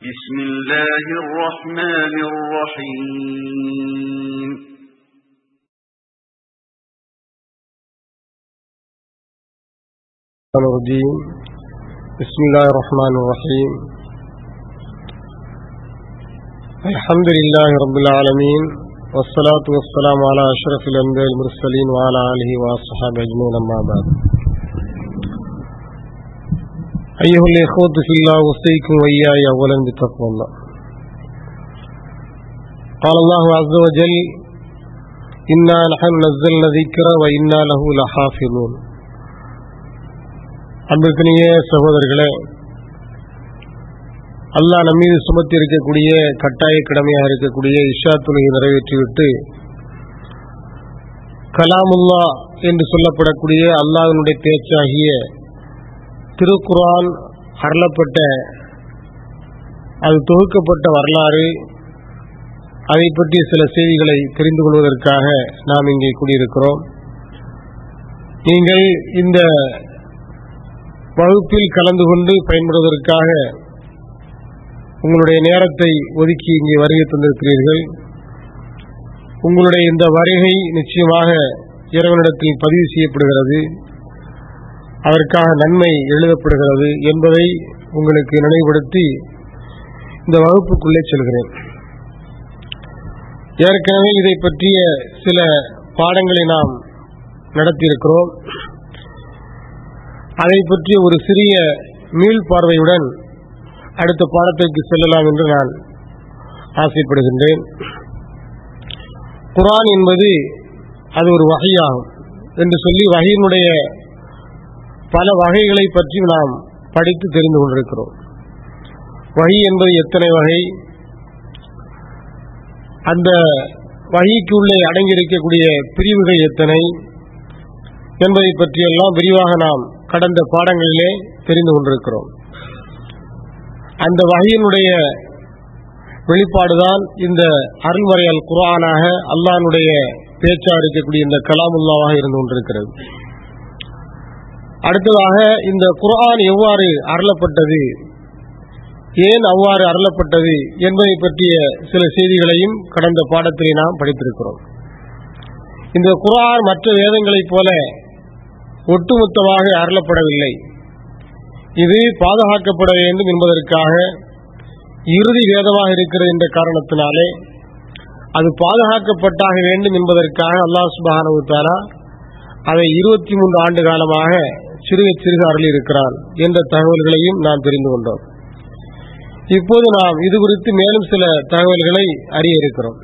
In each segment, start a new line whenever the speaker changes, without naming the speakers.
بسم الله الرحمن الرحيم
الرحمن الرجيم بسم الله الرحمن الرحيم الحمد لله رب العالمين والصلاة والسلام على أشرف الأنبياء المرسلين وعلى آله وأصحابه أجمعين أما بعد أيها الإخوة في الله أوصيكم وإياي أولا بتقوى الله قال الله عز وجل إنا نحن نزلنا الذكر وإنا له لحافظون அன்பிற்கினிய சகோதரர்களே அல்லாஹ் நம்மீது சுமத்தி இருக்கக்கூடிய கட்டாய கடமையாக இருக்கக்கூடிய இஷா தொழுகை நிறைவேற்றிவிட்டு கலாமுல்லா என்று சொல்லப்படக்கூடிய அல்லாஹினுடைய பேச்சாகிய திருக்குரான் அருளப்பட்ட அது தொகுக்கப்பட்ட வரலாறு அதை பற்றிய சில செய்திகளை தெரிந்து கொள்வதற்காக நாம் இங்கே கூடியிருக்கிறோம் நீங்கள் இந்த வகுப்பில் கலந்து கொண்டு பயன்படுவதற்காக உங்களுடைய நேரத்தை ஒதுக்கி இங்கே வருகை தந்திருக்கிறீர்கள் உங்களுடைய இந்த வருகை நிச்சயமாக இறைவனிடத்தில் பதிவு செய்யப்படுகிறது அதற்காக நன்மை எழுதப்படுகிறது என்பதை உங்களுக்கு நினைவுபடுத்தி இந்த வகுப்புக்குள்ளே செல்கிறேன் ஏற்கனவே இதை பற்றிய சில பாடங்களை நாம் நடத்தியிருக்கிறோம் அதை பற்றிய ஒரு சிறிய மீள் பார்வையுடன் அடுத்த பாடத்திற்கு செல்லலாம் என்று நான் ஆசைப்படுகின்றேன் குரான் என்பது அது ஒரு வகையாகும் என்று சொல்லி வகையினுடைய பல வகைகளை பற்றி நாம் படித்து தெரிந்து கொண்டிருக்கிறோம் வகை என்பது எத்தனை வகை அந்த வகைக்கு உள்ளே அடங்கியிருக்கக்கூடிய பிரிவுகள் எத்தனை என்பதை பற்றியெல்லாம் விரிவாக நாம் கடந்த பாடங்களிலே தெரிந்து கொண்டிருக்கிறோம் அந்த வகையினுடைய வெளிப்பாடுதான் இந்த அருள்மறையால் குரானாக அல்லானுடைய பேச்சா இருக்கக்கூடிய இந்த கலாமுல்லாவாக இருந்து கொண்டிருக்கிறது அடுத்ததாக இந்த குரான் எவ்வாறு அருளப்பட்டது ஏன் அவ்வாறு அருளப்பட்டது என்பதை பற்றிய சில செய்திகளையும் கடந்த பாடத்திலே நாம் படித்திருக்கிறோம் இந்த குரான் மற்ற வேதங்களைப் போல ஒட்டுமொத்தமாக அருளப்படவில்லை இது பாதுகாக்கப்பட வேண்டும் என்பதற்காக இறுதி வேதமாக இருக்கிறது என்ற காரணத்தினாலே அது பாதுகாக்கப்பட்டாக வேண்டும் என்பதற்காக அல்லாஹ் சுபானவுத்தாரா அதை இருபத்தி மூன்று ஆண்டு காலமாக சிறுக சிறுக அருளியிருக்கிறான் என்ற தகவல்களையும் நாம் தெரிந்து கொண்டோம் இப்போது நாம் இது குறித்து மேலும் சில தகவல்களை அறிய இருக்கிறோம்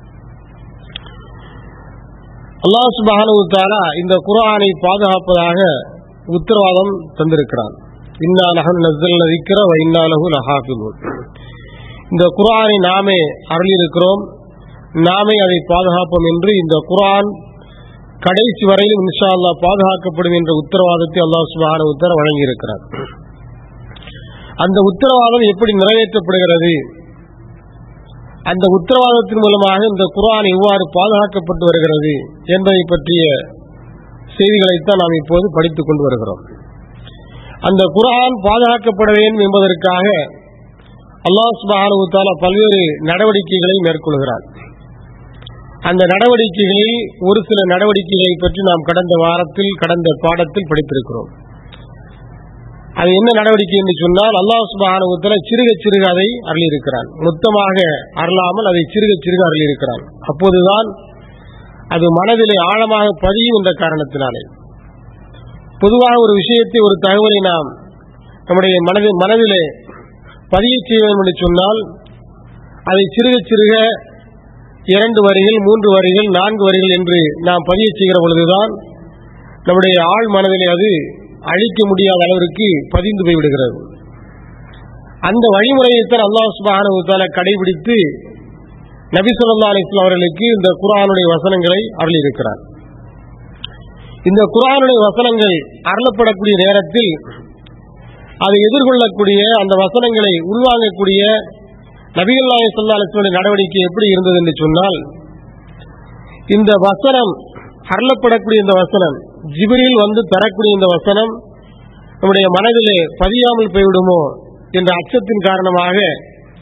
அல்லாஹ் சுபானுத்தாலா இந்த குரானை பாதுகாப்பதாக உத்தரவாதம் தந்திருக்கிறான் இன்னா நகன் நசல் நதிக்கிற வைநாளகு நகாபிலூன் இந்த குரானை நாமே அருளியிருக்கிறோம் நாமே அதை பாதுகாப்போம் என்று இந்த குரான் கடைசி வரையிலும் இன்ஷா அல்லா பாதுகாக்கப்படும் என்ற உத்தரவாதத்தை அல்லாஹ் சுபான உத்தர வழங்கியிருக்கிறார் அந்த உத்தரவாதம் எப்படி நிறைவேற்றப்படுகிறது அந்த உத்தரவாதத்தின் மூலமாக இந்த குரான் எவ்வாறு பாதுகாக்கப்பட்டு வருகிறது என்பதை பற்றிய செய்திகளைத்தான் நாம் இப்போது படித்துக் கொண்டு வருகிறோம் அந்த குரான் பாதுகாக்கப்பட வேண்டும் என்பதற்காக அல்லாஹ் சுபானுத்தால பல்வேறு நடவடிக்கைகளை மேற்கொள்கிறார் அந்த நடவடிக்கைகளில் ஒரு சில நடவடிக்கைகளை பற்றி நாம் கடந்த வாரத்தில் கடந்த பாடத்தில் படித்திருக்கிறோம் அது என்ன நடவடிக்கை என்று சொன்னால் அல்லாஹ் சுபானுத்தர சிறுக சிறுக அதை அருளியிருக்கிறான் மொத்தமாக அருளாமல் அதை சிறுக சிறுக அருளியிருக்கிறான் அப்போதுதான் அது மனதிலே ஆழமாக பதியும் என்ற காரணத்தினாலே பொதுவாக ஒரு விஷயத்தை ஒரு தகவலை நாம் நம்முடைய மனது மனதிலே பதிய செய்ய வேண்டும் என்று சொன்னால் அதை சிறுக சிறுக இரண்டு வரிகள் மூன்று வரிகள் நான்கு வரிகள் என்று நாம் பதிய செய்கிற பொழுதுதான் நம்முடைய ஆழ் மனதிலே அது அழிக்க முடியாத அளவிற்கு பதிந்து போய்விடுகிறது அந்த வழிமுறையைத்தான் அல்லாஹ் சுபான கடைபிடித்து நபி சொல்லா அலிஸ்லாம் அவர்களுக்கு இந்த குரானுடைய வசனங்களை அருளியிருக்கிறார் இந்த குரானுடைய வசனங்கள் அருளப்படக்கூடிய நேரத்தில் அதை எதிர்கொள்ளக்கூடிய அந்த வசனங்களை உள்வாங்கக்கூடிய நபிகல்லாஹி சொல்லா அலிஸ்லாமுடைய நடவடிக்கை எப்படி இருந்தது என்று சொன்னால் இந்த வசனம் அருளப்படக்கூடிய இந்த வசனம் ஜிபிரில் வந்து தரக்கூடிய இந்த வசனம் நம்முடைய மனதிலே பதியாமல் போய்விடுமோ என்ற அச்சத்தின் காரணமாக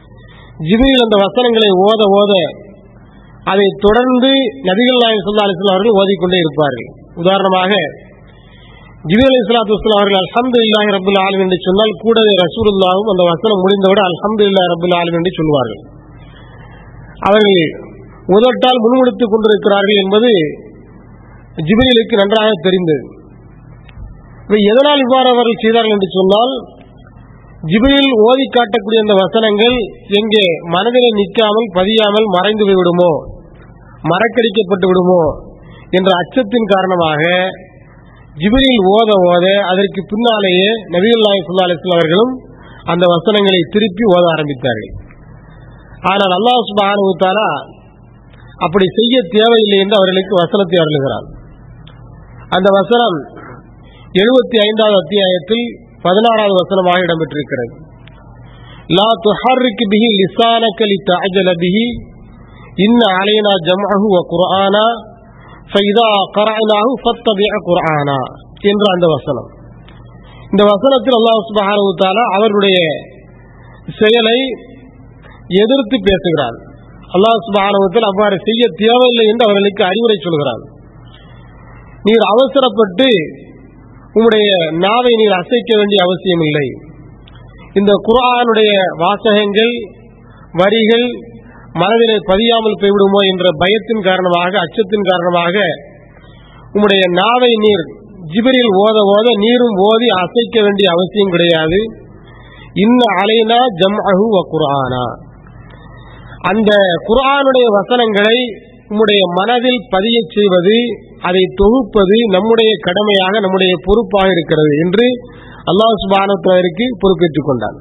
ஜிபிரில் அந்த வசனங்களை ஓத ஓத அதை தொடர்ந்து நபிகள் நாயகம் சல்லா அலிஸ்லாம் அவர்கள் ஓதிக்கொண்டே இருப்பார்கள் உதாரணமாக ஜிபிர் அலி இஸ்லாத்து வஸ்லாம் அவர்கள் அல்ஹம்து இல்லாஹி ரபுல் ஆலம் என்று சொன்னால் கூடவே ரசூலுல்லாவும் அந்த வசனம் முடிந்தவுடன் அல்ஹம்து இல்லா ரபுல் ஆலம் என்று சொல்வார்கள் அவர்கள் உதட்டால் முன்முடித்துக் கொண்டிருக்கிறார்கள் என்பது ஜிபிரிலுக்கு நன்றாக தெரிந்தது இவை எதனால் இவ்வாறு அவர்கள் செய்தார்கள் என்று சொன்னால் ஜிபிரில் ஓதி காட்டக்கூடிய அந்த வசனங்கள் எங்கே மனதிலே நிற்காமல் பதியாமல் மறைந்து போய்விடுமோ மறக்கடிக்கப்பட்டு விடுமோ என்ற அச்சத்தின் காரணமாக ஜிபிரில் ஓத ஓத அதற்கு பின்னாலேயே நபிகள் சுல்லா அலிஸ்லாம் அவர்களும் அந்த வசனங்களை திருப்பி ஓத ஆரம்பித்தார்கள் ஆனால் அல்லாஹ் சுபானுத்தாரா அப்படி செய்ய தேவையில்லை என்று அவர்களுக்கு வசனத்தை அருளுகிறார் அந்த வசனம் எழுபத்தி ஐந்தாவது அத்தியாயத்தில் பதினாறாவது வசனமாக இடம்பெற்றிருக்கிறது லா துஹர்ரிக் பிஹி லிசானக லிதஅஜல பிஹி இன்ன அலைனா ஜம்அஹு வ குர்ஆனா ஃபைதா கரஅனாஹு ஃபத்தபிஅ குர்ஆனா என்ற அந்த வசனம் இந்த வசனத்தில் அல்லாஹ் சுப்ஹானஹு வ தஆலா அவருடைய செயலை எதிர்த்து பேசுகிறான் அல்லாஹ் சுப்ஹானஹு வ தஆலா அவ்வாறு செய்ய தேவையில்லை என்று அவர்களுக்கு அறிவுரை சொல்கிறான் நீர் அவசரப்பட்டு உம்முடைய நாவை நீர் அசைக்க வேண்டிய அவசியம் இல்லை இந்த குரானுடைய வாசகங்கள் வரிகள் மனதிலே பதியாமல் போய்விடுமோ என்ற பயத்தின் காரணமாக அச்சத்தின் காரணமாக உம்முடைய நாவை நீர் ஜிபரில் ஓத ஓத நீரும் ஓதி அசைக்க வேண்டிய அவசியம் கிடையாது இன்ன அலைனா ஜம் அஹு வ குரானா அந்த குரானுடைய வசனங்களை உம்முடைய மனதில் பதியச் செய்வது அதை தொகுப்பது நம்முடைய கடமையாக நம்முடைய பொறுப்பாக இருக்கிறது என்று அல்லாஹ் சுபானத்திற்கு பொறுப்பேற்றுக் கொண்டான்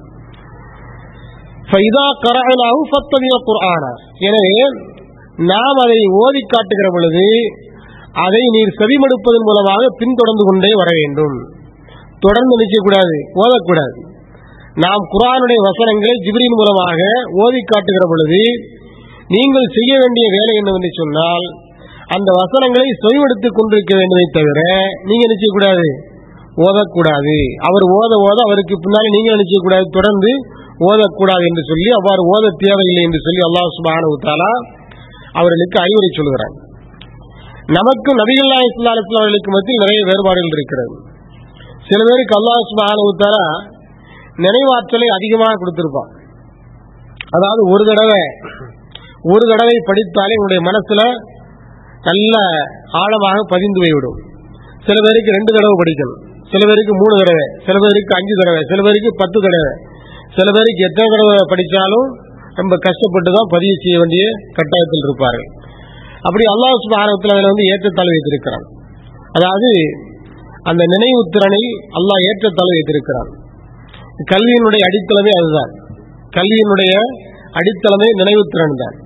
எனவே நாம் அதை ஓதி காட்டுகிற பொழுது அதை நீர் செவிமடுப்பதன் மூலமாக பின்தொடர்ந்து கொண்டே வர வேண்டும் தொடர்ந்து நிற்கக்கூடாது ஓதக்கூடாது நாம் குரானுடைய வசனங்களை ஜிப்ரின் மூலமாக ஓதி காட்டுகிற பொழுது நீங்கள் செய்ய வேண்டிய வேலை என்னவென்று சொன்னால் அந்த வசனங்களை செவிமடுத்துக் கொண்டிருக்க வேண்டுமே தவிர நீங்க நிச்சயக்கூடாது ஓதக்கூடாது அவர் ஓத ஓத அவருக்கு பின்னாலே நீங்கள் நிச்சயக்கூடாது தொடர்ந்து ஓதக்கூடாது என்று சொல்லி அவ்வாறு ஓத தேவையில்லை என்று சொல்லி அல்லாஹ் சுபானு தாலா அவர்களுக்கு அறிவுரை சொல்கிறார் நமக்கு நபிகள் நாயசுல்லா அலிஸ்லாம் அவர்களுக்கு மத்தியில் நிறைய வேறுபாடுகள் இருக்கிறது சில பேருக்கு அல்லாஹ் சுபானு தாலா நினைவாற்றலை அதிகமாக கொடுத்திருப்பான் அதாவது ஒரு தடவை ஒரு தடவை படித்தாலே உங்களுடைய மனசுல நல்ல ஆழமாக பதிந்து போய்விடும் சில பேருக்கு ரெண்டு தடவை படிக்கணும் சில பேருக்கு மூணு தடவை சில பேருக்கு அஞ்சு தடவை சில பேருக்கு பத்து தடவை சில பேருக்கு எத்தனை தடவை படித்தாலும் ரொம்ப கஷ்டப்பட்டு தான் பதிவு செய்ய வேண்டிய கட்டாயத்தில் இருப்பார்கள் அப்படி அல்லாஹ் சுபாரத்தில் அதில் வந்து ஏற்றத்தாழ்வு வைத்திருக்கிறான் அதாவது அந்த நினைவு திறனில் அல்லாஹ் ஏற்றத்தாழ்வு வைத்திருக்கிறான் கல்வியினுடைய அடித்தளமே அதுதான் கல்வியினுடைய அடித்தளமே நினைவு திறன் தான்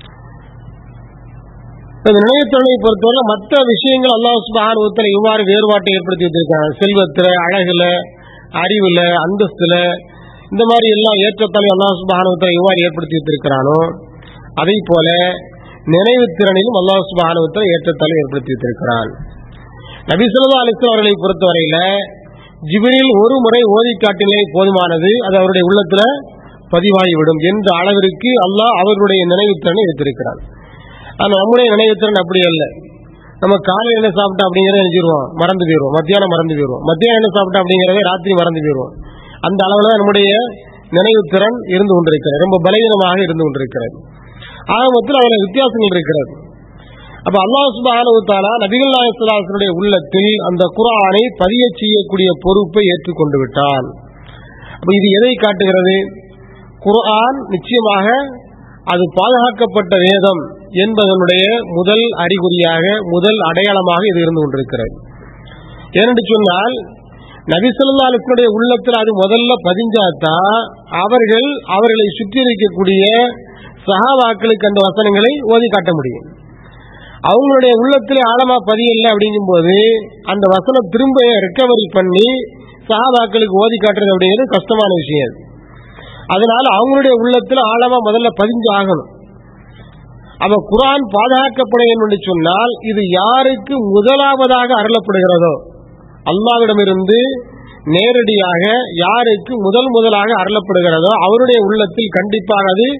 இந்த நினைவுத்திறனை பொறுத்தவரை மற்ற விஷயங்கள் அல்லாஹ் சுபானுவத்தில் இவ்வாறு வேறுபாட்டை ஏற்படுத்தி வச்சிருக்காங்க செல்வத்துல அழகுல அறிவுல அந்தஸ்துல இந்த மாதிரி எல்லாம் ஏற்றத்தாலே அல்லாஹ் சுபானுவத்தில் இவ்வாறு ஏற்படுத்தி வைத்திருக்கிறானோ அதே போல நினைவு திறனிலும் அல்லாஹ் சுபானுவத்தில் ஏற்றத்தாலே ஏற்படுத்தி வைத்திருக்கிறான் நபிசல்லா அலிஸ்லாம் அவர்களை பொறுத்தவரையில ஜிபிரில் ஒரு முறை ஓதி காட்டிலே போதுமானது அது அவருடைய உள்ளத்துல பதிவாகிவிடும் என்ற அளவிற்கு அல்லாஹ் அவர்களுடைய நினைவு திறனை வைத்திருக்கிறான் ஆனா நம்முடைய நினைவுத்திறன் அப்படி அல்ல நம்ம காலையில் என்ன சாப்பிட்டோம் அப்படிங்கறத நினைச்சிருவோம் மறந்து போயிடுவோம் மத்தியானம் மறந்து போயிடுவோம் மத்தியானம் என்ன சாப்பிட்டோம் அப்படிங்கறத ராத்திரி மறந்து போயிடுவோம் அந்த அளவுல தான் நம்முடைய நினைவுத்திறன் இருந்து கொண்டிருக்கிறது ரொம்ப பலவீனமாக இருந்து கொண்டிருக்கிறது ஆக மொத்தத்தில் அதில் வித்தியாசங்கள் இருக்கிறது அப்ப அல்லாஹ் சுபானுத்தாலா நபிகள் நாயசுடைய உள்ளத்தில் அந்த குரானை பதிய செய்யக்கூடிய பொறுப்பை ஏற்றுக்கொண்டு விட்டான் அப்ப இது எதை காட்டுகிறது குர்ஆன் நிச்சயமாக அது பாதுகாக்கப்பட்ட வேதம் என்பதனுடைய முதல் அறிகுறியாக முதல் அடையாளமாக இது இருந்து கொண்டிருக்கிறது ஏனென்று சொன்னால் நபிசல்லா அலிஸ்னுடைய உள்ளத்தில் அது முதல்ல பதிஞ்சாதான் அவர்கள் அவர்களை சுற்றி இருக்கக்கூடிய சகாவாக்களுக்கு அந்த வசனங்களை ஓதி காட்ட முடியும் அவங்களுடைய உள்ளத்திலே ஆழமா பதியல அப்படிங்கும் போது அந்த வசனம் திரும்ப ரெக்கவரி பண்ணி சகாபாக்களுக்கு ஓதி காட்டுறது அப்படிங்கிறது கஷ்டமான விஷயம் அதனால அவங்களுடைய உள்ளத்துல ஆழமா முதல்ல பதிஞ்சு ஆகணும் அவ குரான் பாதுகாக்கப்பட என்று சொன்னால் இது யாருக்கு முதலாவதாக அருளப்படுகிறதோ அல்லாவிடமிருந்து நேரடியாக யாருக்கு முதல் முதலாக அருளப்படுகிறதோ அவருடைய உள்ளத்தில் கண்டிப்பாக அது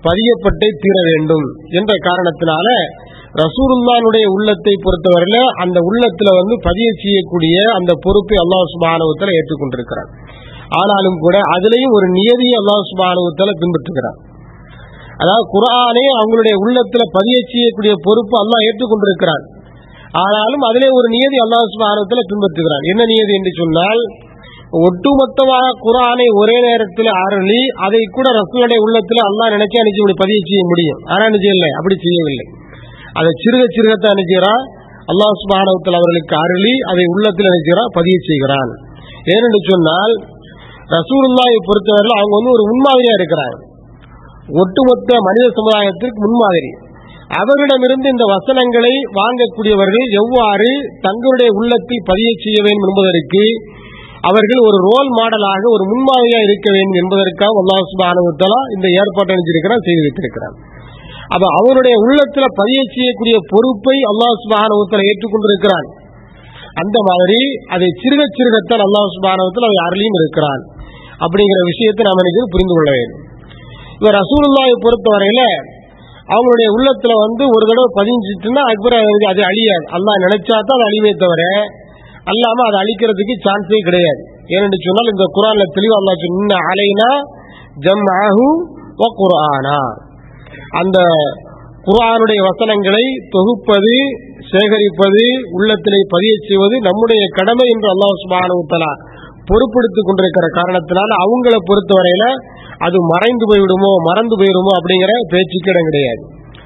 பதியப்பட்டே தீர வேண்டும் என்ற காரணத்தினால ரசூலுல்லானுடைய உள்ளத்தை பொறுத்தவரையில அந்த உள்ளத்துல வந்து பதிய செய்யக்கூடிய அந்த பொறுப்பை அல்லாஹ் சுபானுவத்தில் ஏற்றுக்கொண்டிருக்கிறார் ஆனாலும் கூட அதுலேயும் ஒரு நியதியை அல்லாஹ் சுபானுவத்தில் பின்பற்றுகிறார் அதாவது குரானே அவங்களுடைய உள்ளத்துல பதிய செய்யக்கூடிய பொறுப்பு அல்லாஹ் ஏற்றுக்கொண்டிருக்கிறான் ஆனாலும் அதிலே ஒரு நியதி அல்லாஹ் சுபானத்தில் பின்பற்றுகிறான் என்ன நியதி என்று சொன்னால் ஒட்டுமொத்தமாக குரானை ஒரே நேரத்தில் அருளி அதை கூட ரசூலுடைய உள்ளத்தில் அல்லாஹ் நினைக்க அனுப்பி பதிய செய்ய முடியும் ஆனால் நிச்சயம் அப்படி செய்யவில்லை அதை சிறுக சிறுகத்தான் நினைக்கிறான் அல்லாஹ் சுபானவத்தில் அவர்களுக்கு அருளி அதை உள்ளத்தில் நினைக்கிறான் பதிய செய்கிறான் ஏனென்று சொன்னால் ரசூலுல்லாவை பொறுத்தவரையில் அவங்க வந்து ஒரு முன்மாதிரியா இருக்கிறாங்க ஒட்டுமொத்த மனித சமுதாயத்திற்கு முன்மாதிரி அவரிடமிருந்து இந்த வசனங்களை வாங்கக்கூடியவர்கள் எவ்வாறு தங்களுடைய உள்ளத்தில் பதிய செய்ய வேண்டும் என்பதற்கு அவர்கள் ஒரு ரோல் மாடலாக ஒரு முன்மாதிரியா இருக்க வேண்டும் என்பதற்காக அல்லாஹ் சுபானுவத்தலா இந்த ஏற்பாட்டை அணிஞ்சிருக்கிறார் செய்து வைத்திருக்கிறார் அப்ப அவருடைய உள்ளத்துல பதிய செய்யக்கூடிய பொறுப்பை அல்லாஹ் சுபானுவத்தலா ஏற்றுக்கொண்டிருக்கிறான் அந்த மாதிரி அதை சிறுக சிறுகத்தான் அல்லாஹ் சுபானுவத்தில் அவர் அருளியும் இருக்கிறான் அப்படிங்கிற விஷயத்தை நாம் எனக்கு புரிந்து கொள்ள வேண்டும் இவர் ரசூலுல்லாவை பொறுத்தவரையில அவங்களுடைய உள்ளத்துல வந்து ஒரு தடவை பதிஞ்சிட்டுன்னா அதுக்கப்புறம் அது அழியாது அல்லாஹ் நினைச்சா தான் அது அழிவே தவிர அல்லாம அதை அழிக்கிறதுக்கு சான்ஸே கிடையாது ஏனென்று சொன்னால் இந்த குரான்ல தெளிவா அல்லா சொன்ன அலைனா ஜம் ஆஹு குரானா அந்த குரானுடைய வசனங்களை தொகுப்பது சேகரிப்பது உள்ளத்திலே பதிய செய்வது நம்முடைய கடமை என்று அல்லாஹ் சுபானுத்தலா பொறுப்படுத்திக் கொண்டிருக்கிற காரணத்தினால அவங்கள பொறுத்தவரையில அது மறைந்து போய்விடுமோ மறந்து போயிடுமோ அப்படிங்கிற பேச்சுக்கு இடம் கிடையாது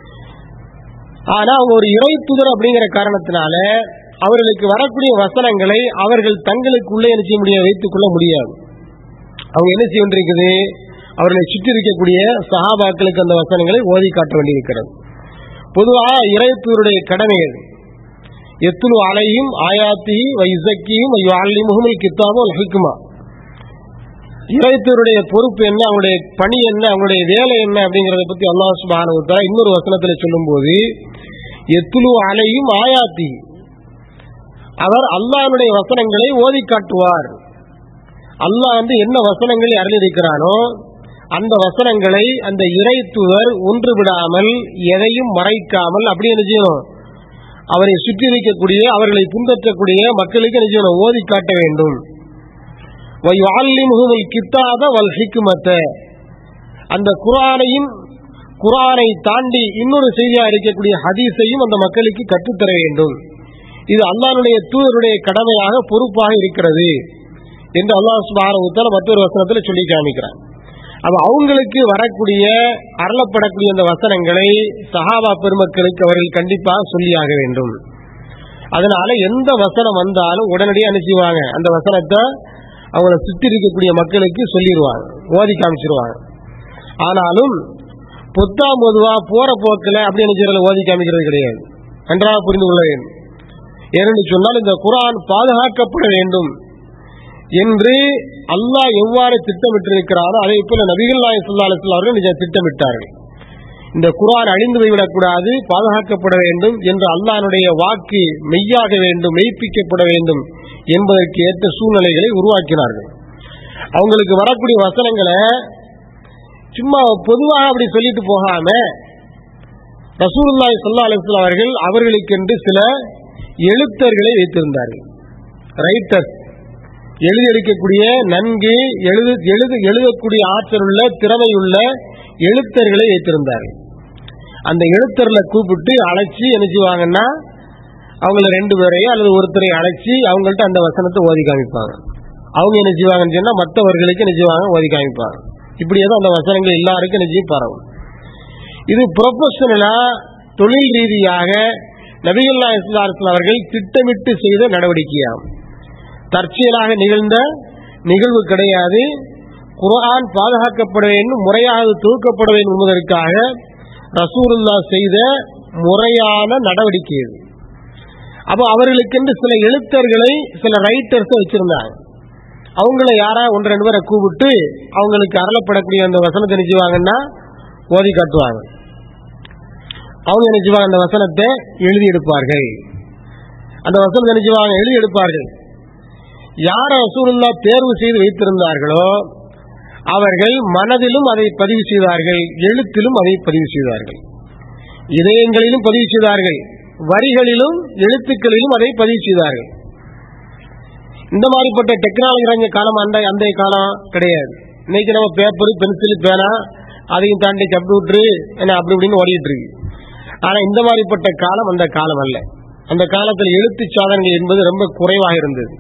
ஆனா அவங்க ஒரு இறை புதர் அப்படிங்கிற காரணத்தினால அவர்களுக்கு வரக்கூடிய வசனங்களை அவர்கள் தங்களுக்குள்ளே என்ன செய்ய முடியாது வைத்துக் கொள்ள முடியாது அவங்க என்ன செய்ய வேண்டியிருக்குது அவர்களை சுற்றி இருக்கக்கூடிய சஹாபாக்களுக்கு அந்த வசனங்களை ஓதி காட்ட வேண்டியிருக்கிறது பொதுவாக இறைத்தூருடைய கடமைகள் எத்துலு அலையும் ஆயாத்தி வைசக்கியும் முகமல் கித்தாபோ ஹிக்குமா இறைத்தூருடைய பொறுப்பு என்ன அவங்களுடைய பணி என்ன அவங்களுடைய வேலை என்ன அப்படிங்கறத பத்தி அல்லாஹ் சுபானுத்தா இன்னொரு வசனத்துல சொல்லும் போது எத்துலு அலையும் ஆயாத்தி அவர் அல்லாஹனுடைய வசனங்களை ஓதி காட்டுவார் அல்லாஹ் வந்து என்ன வசனங்களை அருளிருக்கிறானோ அந்த வசனங்களை அந்த இறைத்துவர் ஒன்று விடாமல் எதையும் மறைக்காமல் அப்படி என்ன செய்யணும் அவரை சுற்றி இருக்கக்கூடிய அவர்களை பின்பற்றக்கூடிய மக்களுக்கு என்ன செய்யணும் ஓதி காட்ட வேண்டும் கித்தாத வல் ஹிக்குமத்த அந்த குரானையும் குரானை தாண்டி இன்னொரு செய்தியா இருக்கக்கூடிய ஹதீஸையும் அந்த மக்களுக்கு கற்றுத்தர வேண்டும் இது அல்லாஹ்வுடைய தூதருடைய கடமையாக பொறுப்பாக இருக்கிறது என்று அல்லாஹ் சுபாரவுத்தால மற்றொரு வசனத்தில் சொல்லி காமிக்கிறான் அப்ப அவங்களுக்கு வரக்கூடிய அருளப்படக்கூடிய அந்த வசனங்களை சஹாபா பெருமக்களுக்கு அவர்கள் கண்டிப்பாக சொல்லியாக வேண்டும் அதனால எந்த வசனம் வந்தாலும் உடனடியாக அனுப்பிடுவாங்க அந்த வசனத்தை அவங்கள சுற்றி இருக்கக்கூடிய மக்களுக்கு சொல்லிடுவாங்க ஓதி காமிச்சிருவாங்க ஆனாலும் பொத்தாம் பொதுவா போற போக்கில் அப்படி நினைச்சதில் ஓதி காமிக்கிறது கிடையாது நன்றாக புரிந்து கொள்ள வேண்டும் ஏனென்று சொன்னால் இந்த குரான் பாதுகாக்கப்பட வேண்டும் என்று அல்லாஹ் எவ்வாறு திட்டமிட்டிருக்கிறாரோ அதே போல நபிகள் நாயகம் ஸல்லல்லாஹு அலைஹி வஸல்லம் அவர்கள் நிஜ திட்டமிட்டார்கள் இந்த குரான் அழிந்து போய்விடக்கூடாது பாதுகாக்கப்பட வேண்டும் என்று அல்லாஹ்வுடைய வாக்கு மெய்யாக வேண்டும் மெய்ப்பிக்கப்பட வேண்டும் என்பதற்கு ஏற்ற சூழ்நிலைகளை உருவாக்கினார்கள் அவங்களுக்கு வரக்கூடிய வசனங்களை சும்மா பொதுவாக அப்படி சொல்லிட்டு போகாம ரசூலுல்லாஹி ஸல்லல்லாஹு அலைஹி வஸல்லம் அவர்கள் அவர்களுக்கென்று சில எழுத்தர்களை வைத்திருந்தார்கள் ரைட்டர்ஸ் எழுதியிருக்கக்கூடிய நன்கு எழுது எழுது எழுதக்கூடிய ஆற்றல் உள்ள திறமையுள்ள எழுத்தர்களை வைத்திருந்தார்கள் அந்த எழுத்தர்ல கூப்பிட்டு அழைச்சி என்ன செய்வாங்கன்னா அவங்கள ரெண்டு பேரையும் அல்லது ஒருத்தரை அழைச்சி அவங்கள்ட்ட அந்த வசனத்தை ஓதி காமிப்பாங்க அவங்க என்ன செய்வாங்கன்னு சொன்னா மற்றவர்களுக்கு என்ன செய்வாங்க ஓதி காமிப்பாங்க இப்படியே தான் அந்த வசனங்கள் எல்லாருக்கும் என்ன செய்யும் பரவும் இது ப்ரொஃபஷனலா தொழில் ரீதியாக நபிகல்லா இஸ்லாஸ்லாம் அவர்கள் திட்டமிட்டு செய்த நடவடிக்கையாகும் தற்செயலாக நிகழ்ந்த நிகழ்வு கிடையாது குர்ஆன் பாதுகாக்கப்பட வேண்டும் முறையாக தூக்கப்பட வேண்டும் என்பதற்காக ரசூலுல்லா செய்த முறையான நடவடிக்கை இது அப்போ அவர்களுக்கென்று சில எழுத்தர்களை சில ரைட்டர்ஸ் வச்சிருந்தாங்க அவங்கள யாரா ஒன்று ரெண்டு பேரை கூப்பிட்டு அவங்களுக்கு அருளப்படக்கூடிய அந்த வசனத்தை நினைச்சுவாங்கன்னா ஓதி காட்டுவாங்க அவங்க நினைச்சுவாங்க அந்த வசனத்தை எழுதி எடுப்பார்கள் அந்த வசனத்தை நினைச்சுவாங்க எழுதி எடுப்பார்கள் யார ரசூலுல்லா தேர்வு செய்து வைத்திருந்தார்களோ அவர்கள் மனதிலும் அதை பதிவு செய்தார்கள் எழுத்திலும் அதை பதிவு செய்தார்கள் இதயங்களிலும் பதிவு செய்தார்கள் வரிகளிலும் எழுத்துக்களிலும் அதை பதிவு செய்தார்கள் இந்த மாதிரிப்பட்ட டெக்னாலஜி இறங்கிய காலம் அந்த அந்த காலம் கிடையாது இன்னைக்கு நம்ம பேப்பர் பென்சில் பேனா அதையும் தாண்டி கம்ப்யூட்டரு என்ன அப்படி இப்படின்னு ஓடிட்டு இருக்கு ஆனா இந்த மாதிரிப்பட்ட காலம் அந்த காலம் அல்ல அந்த காலத்தில் எழுத்து சாதனைகள் என்பது ரொம்ப குறைவாக இருந்தது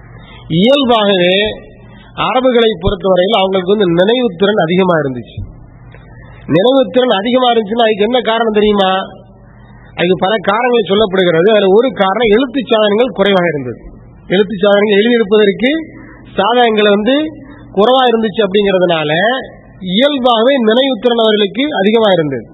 இயல்பாகவே அரபுகளை பொறுத்தவரையில் அவங்களுக்கு வந்து நினைவுத்திறன் அதிகமா இருந்துச்சு நினைவுத்திறன் அதிகமா இருந்துச்சுன்னா அதுக்கு என்ன காரணம் தெரியுமா அதுக்கு பல காரணங்கள் சொல்லப்படுகிறது அதுல ஒரு காரணம் எழுத்து சாதனங்கள் குறைவாக இருந்தது எழுத்து சாதனங்கள் எழுதியிருப்பதற்கு சாதனங்கள் வந்து குறைவா இருந்துச்சு அப்படிங்கறதுனால இயல்பாகவே நினைவுத்திறன் அவர்களுக்கு அதிகமா இருந்தது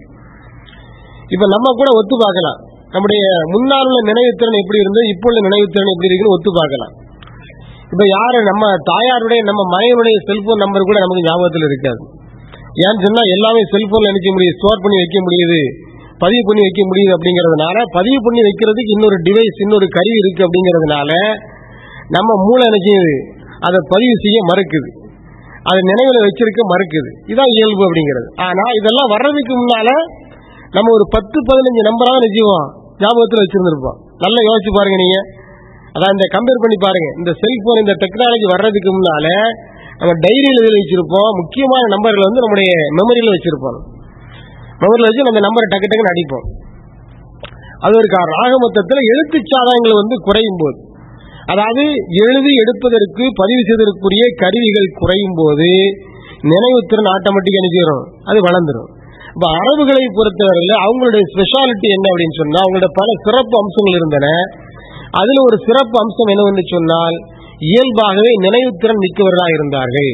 இப்ப நம்ம கூட ஒத்து பார்க்கலாம் நம்முடைய முன்னால் உள்ள நினைவுத்திறன் எப்படி இருந்தது இப்போ உள்ள நினைவுத்திறன் எப்படி இருக்குன்னு ஒத்து பார்க்கலாம் இப்ப யாரு நம்ம தாயாருடைய நம்ம மனைவனுடைய செல்போன் நம்பர் கூட நமக்கு ஞாபகத்தில் இருக்காது ஏன்னு சொன்னா எல்லாமே செல்போன்ல நினைக்க முடியுது ஸ்டோர் பண்ணி வைக்க முடியுது பதிவு பண்ணி வைக்க முடியுது அப்படிங்கறதுனால பதிவு பண்ணி வைக்கிறதுக்கு இன்னொரு டிவைஸ் இன்னொரு கருவி இருக்கு அப்படிங்கறதுனால நம்ம மூளை நினைக்கிறது அதை பதிவு செய்ய மறுக்குது அதை நினைவுல வச்சிருக்க மறுக்குது இதான் இயல்பு அப்படிங்கிறது ஆனா இதெல்லாம் வர்றதுக்கு முன்னால நம்ம ஒரு பத்து பதினஞ்சு நம்பராக நிச்சயம் ஞாபகத்தில் வச்சிருந்திருப்போம் நல்லா யோசிச்சு பாருங்க நீங்க அதான் இந்த கம்பேர் பண்ணி பாருங்க இந்த செல்போன் இந்த டெக்னாலஜி வர்றதுக்கு முன்னால நம்ம டைரியில் எழுதி வச்சிருப்போம் முக்கியமான நம்பர்கள் வந்து நம்முடைய மெமரியில் வச்சிருப்போம் மெமரியில் வச்சு நம்ம நம்பரை டக்கு டக்குன்னு அடிப்போம் அது ஒரு காரணம் ஆக மொத்தத்தில் எழுத்து சாதனங்கள் வந்து குறையும் போது அதாவது எழுதி எடுப்பதற்கு பதிவு செய்வதற்குரிய கருவிகள் குறையும் போது நினைவுத்திறன் ஆட்டோமேட்டிக் அனுப்பிடும் அது வளர்ந்துடும் இப்ப அரபுகளை பொறுத்தவரையில் அவங்களுடைய ஸ்பெஷாலிட்டி என்ன அப்படின்னு சொன்னா அவங்களோட பல சிறப்பு அம்சங்கள் இருந்தன அதுல ஒரு சிறப்பு அம்சம் என்னவென்று சொன்னால் இயல்பாகவே நினைவுத்திறன் மிக்கவர்களாக இருந்தார்கள்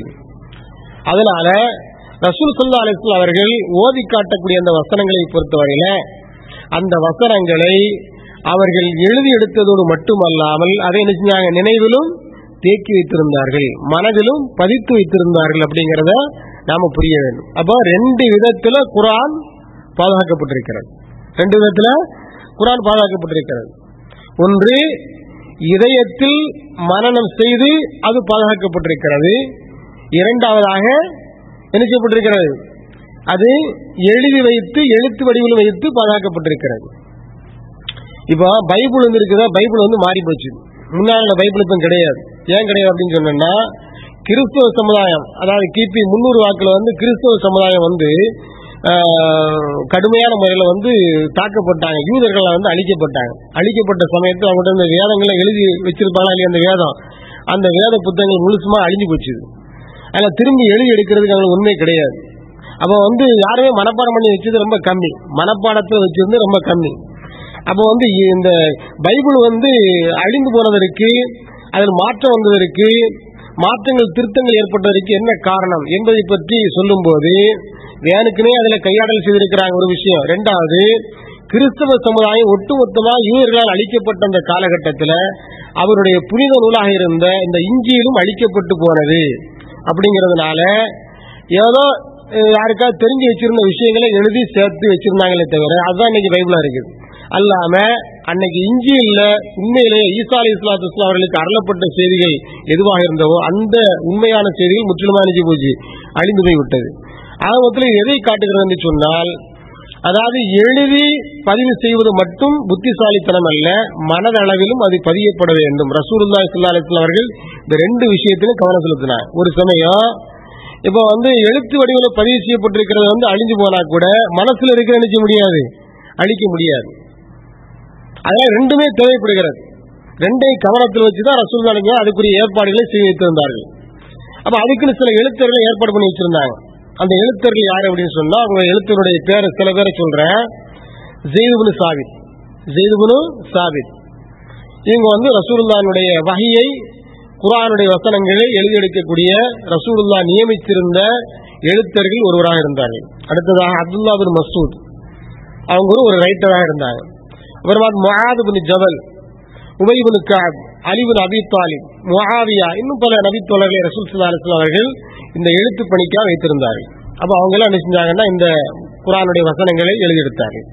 அதனால ரசூல் சல்லா அலிஸ்லாம் அவர்கள் ஓதி காட்டக்கூடிய அந்த வசனங்களை பொறுத்தவரையில அந்த வசனங்களை அவர்கள் எழுதி எடுத்ததோடு மட்டுமல்லாமல் அதை என்ன செஞ்சாங்க நினைவிலும் தேக்கி வைத்திருந்தார்கள் மனதிலும் பதித்து வைத்திருந்தார்கள் அப்படிங்கறத நாம புரிய வேண்டும் அப்போ ரெண்டு விதத்துல குரான் பாதுகாக்கப்பட்டிருக்கிறது ரெண்டு விதத்துல குரான் பாதுகாக்கப்பட்டிருக்கிறது ஒன்று இதயத்தில் மனநம் செய்து அது பாதுகாக்கப்பட்டிருக்கிறது இரண்டாவதாக என்ன செய்யப்பட்டிருக்கிறது அது எழுதி வைத்து எழுத்து வடிவில் வைத்து பாதுகாக்கப்பட்டிருக்கிறது இப்போ பைபிள் வந்து இருக்குதா பைபிள் வந்து மாறி போச்சு முன்னாள் பைபிள் இப்போ கிடையாது ஏன் கிடையாது அப்படின்னு சொன்னா கிறிஸ்தவ சமுதாயம் அதாவது கிபி முன்னூறு வாக்கில் வந்து கிறிஸ்தவ சமுதாயம் வந்து கடுமையான முறையில் வந்து தாக்கப்பட்டாங்க யூதர்கள் வந்து அழிக்கப்பட்டாங்க அழிக்கப்பட்ட சமயத்தில் அவங்கள்ட்ட இந்த வேதங்களை எழுதி வச்சிருப்பாங்களா இல்லையா அந்த வேதம் அந்த வேத புத்தகங்கள் முழுசுமா அழிஞ்சு போச்சு அதில் திரும்பி எழுதி எடுக்கிறதுக்கு அவங்களுக்கு உண்மை கிடையாது அப்போ வந்து யாருமே மனப்பாடம் பண்ணி வச்சது ரொம்ப கம்மி மனப்பாடத்தை வச்சிருந்து ரொம்ப கம்மி அப்போ வந்து இந்த பைபிள் வந்து அழிந்து போனதற்கு அதில் மாற்றம் வந்ததற்கு மாற்றங்கள் திருத்தங்கள் ஏற்பட்டதற்கு என்ன காரணம் என்பதை பற்றி சொல்லும்போது வேனுக்குனே அதில் கையாடல் செய்திருக்கிறாங்க ஒரு விஷயம் ரெண்டாவது கிறிஸ்தவ சமுதாயம் ஒட்டுமொத்தமாக யூதர்களால் அழிக்கப்பட்ட அந்த காலகட்டத்தில் அவருடைய புனித நூலாக இருந்த இந்த இஞ்சியிலும் அழிக்கப்பட்டு போனது அப்படிங்கிறதுனால ஏதோ யாருக்காவது தெரிஞ்சு வச்சிருந்த விஷயங்களை எழுதி சேர்த்து வச்சிருந்தாங்களே தவிர அதுதான் இன்னைக்கு பைபிளா இருக்குது அல்லாம அன்னைக்கு இஞ்சியில் உண்மையிலேயே ஈசா அலி இஸ்லாத்து இஸ்லாம் அவர்களுக்கு அருளப்பட்ட செய்திகள் எதுவாக இருந்தவோ அந்த உண்மையான செய்திகள் முற்றிலுமா அணிஞ்சு போச்சு அழிந்து போய் விட்டது ஆகமத்தில் எதை காட்டுகிறது என்று சொன்னால் அதாவது எழுதி பதிவு செய்வது மட்டும் புத்திசாலித்தனம் அல்ல மனதளவிலும் அது பதியப்பட வேண்டும் ரசூலுல்லா இஸ்லா அலிஸ்லாம் அவர்கள் இந்த ரெண்டு விஷயத்திலும் கவனம் செலுத்தினார் ஒரு சமயம் இப்ப வந்து எழுத்து வடிவில் பதிவு செய்யப்பட்டிருக்கிறது வந்து அழிஞ்சு போனா கூட மனசுல இருக்கிற நினைக்க முடியாது அழிக்க முடியாது அதனால ரெண்டுமே தேவைப்படுகிறது ரெண்டையும் கவனத்தில் வச்சுதான் ரசூல் அதுக்குரிய ஏற்பாடுகளை செய்து வைத்திருந்தார்கள் அப்ப அதுக்குன்னு சில எழுத்தர்களை ஏற்பாடு பண்ணி வச்சிருந்தாங்க அந்த எழுத்தர்கள் யாரு அப்படின்னு சொன்னா அவங்க எழுத்தருடைய பேரை சில பேரை சொல்றேன் ஜெய்துபுனு சாபித் ஜெய்துபுனு சாபித் இவங்க வந்து ரசூலுல்லானுடைய வகையை குரானுடைய வசனங்களை எழுதி எடுக்கக்கூடிய ரசூலுல்லா நியமித்திருந்த எழுத்தர்கள் ஒருவராக இருந்தார்கள் அடுத்ததாக அப்துல்லா பின் மசூத் அவங்க ஒரு ரைட்டராக இருந்தாங்க அப்புறமா மொஹாது பின் ஜபல் உபைபுன் காப் அலிபுன் அபி தாலிப் முஹாவியா இன்னும் பல நபித்தோழர்களை ரசூல் சுல்லா அலிஸ்லாம் அவர்கள் இந்த எழுத்து பணிக்காக வைத்திருந்தார்கள் அப்ப அவங்க எல்லாம் என்ன செஞ்சாங்கன்னா இந்த குரானுடைய வசனங்களை எழுதி எடுத்தார்கள்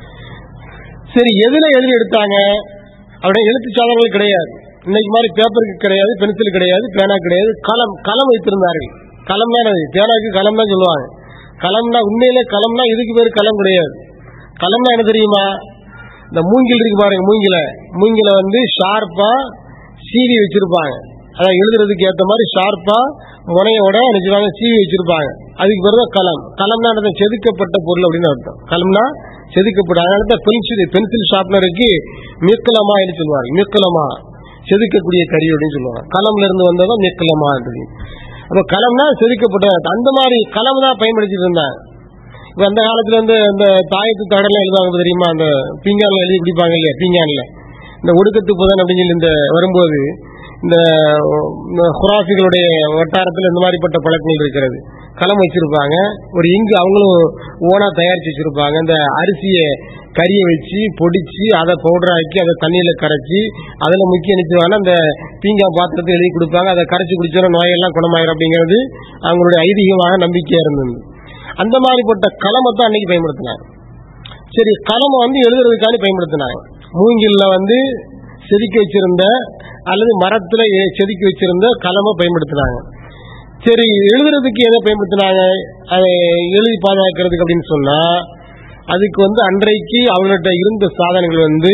சரி எதுல எழுதி எடுத்தாங்க அவருடைய எழுத்து சாதனங்கள் கிடையாது இன்னைக்கு மாதிரி பேப்பருக்கு கிடையாது பென்சில் கிடையாது பேனா கிடையாது களம் களம் வைத்திருந்தார்கள் களம்னா என்னது தேனாக்கு களம் தான் சொல்லுவாங்க களம்னா உண்மையிலே களம்னா இதுக்கு பேர் களம் கிடையாது களம்னா என்ன தெரியுமா இந்த மூங்கில் இருக்கு பாருங்க மூங்கில மூங்கில வந்து ஷார்ப்பா சீவி வச்சிருப்பாங்க அதான் எழுதுறதுக்கு ஏத்த மாதிரி ஷார்ப்பா முனையோட நினைச்சுவாங்க சீவி வச்சிருப்பாங்க அதுக்கு பேர் தான் களம் களம்னா என்னது செதுக்கப்பட்ட பொருள் அப்படின்னு அர்த்தம் களம்னா செதுக்கப்பட்ட அதனால தான் பென்சில் பென்சில் ஷார்ப்னருக்கு மிக்கலமா என்று சொல்லுவாங்க மிக்கலமா செதுக்கக்கூடிய கரி அப்படின்னு சொல்லுவாங்க களம்ல இருந்து வந்ததான் மிக்கலமா அப்ப களம்னா செதுக்கப்பட்ட அந்த மாதிரி களம் தான் பயன்படுத்திட்டு இருந்தாங்க இப்ப அந்த காலத்துல வந்து அந்த தாயத்து தடலாம் எழுதுவாங்க தெரியுமா அந்த பீங்கான்ல எழுதி குடிப்பாங்க இல்லையா பீங்கான்ல இந்த ஒடுக்கத்து புதன் அப்படின்னு சொல்லி இந்த வரும்போது இந்த இந்த குராஃபிகளுடைய வட்டாரத்தில் இந்த மாதிரிப்பட்ட பழக்கங்கள் இருக்கிறது களம் வச்சிருப்பாங்க ஒரு இங்கு அவங்களும் ஓனா தயாரிச்சு வச்சிருப்பாங்க இந்த அரிசியை கறியை வச்சு பொடிச்சு அதை பவுடர் ஆக்கி அதை தண்ணியில கரைச்சி அதுல முக்கிய நிச்சயமான அந்த பீங்கா பாத்திரத்தை எழுதி கொடுப்பாங்க அதை கரைச்சி குடிச்சோன்னா நோயெல்லாம் குணமாயிரும் அப்படிங்கிறது அவங்களுடைய ஐதீகமாக நம்பிக்கையா இருந்தது அந்த மாதிரிப்பட்ட களமை தான் அன்னைக்கு பயன்படுத்தினாங்க சரி களமை வந்து எழுதுறதுக்காண்டி பயன்படுத்தினாங்க மூங்கில்ல வந்து செதுக்கி வச்சிருந்த அல்லது மரத்துல எ- செதுக்கி வச்சிருந்த களமை பயன்படுத்தினாங்க சரி எழுதுறதுக்கு எதை பயன்படுத்தினாங்க அதை எழுதி பாதுகாக்கிறதுக்கு அப்படின்னு சொன்னா அதுக்கு வந்து அன்றைக்கு அவங்கள்ட்ட இருந்த சாதனங்கள் வந்து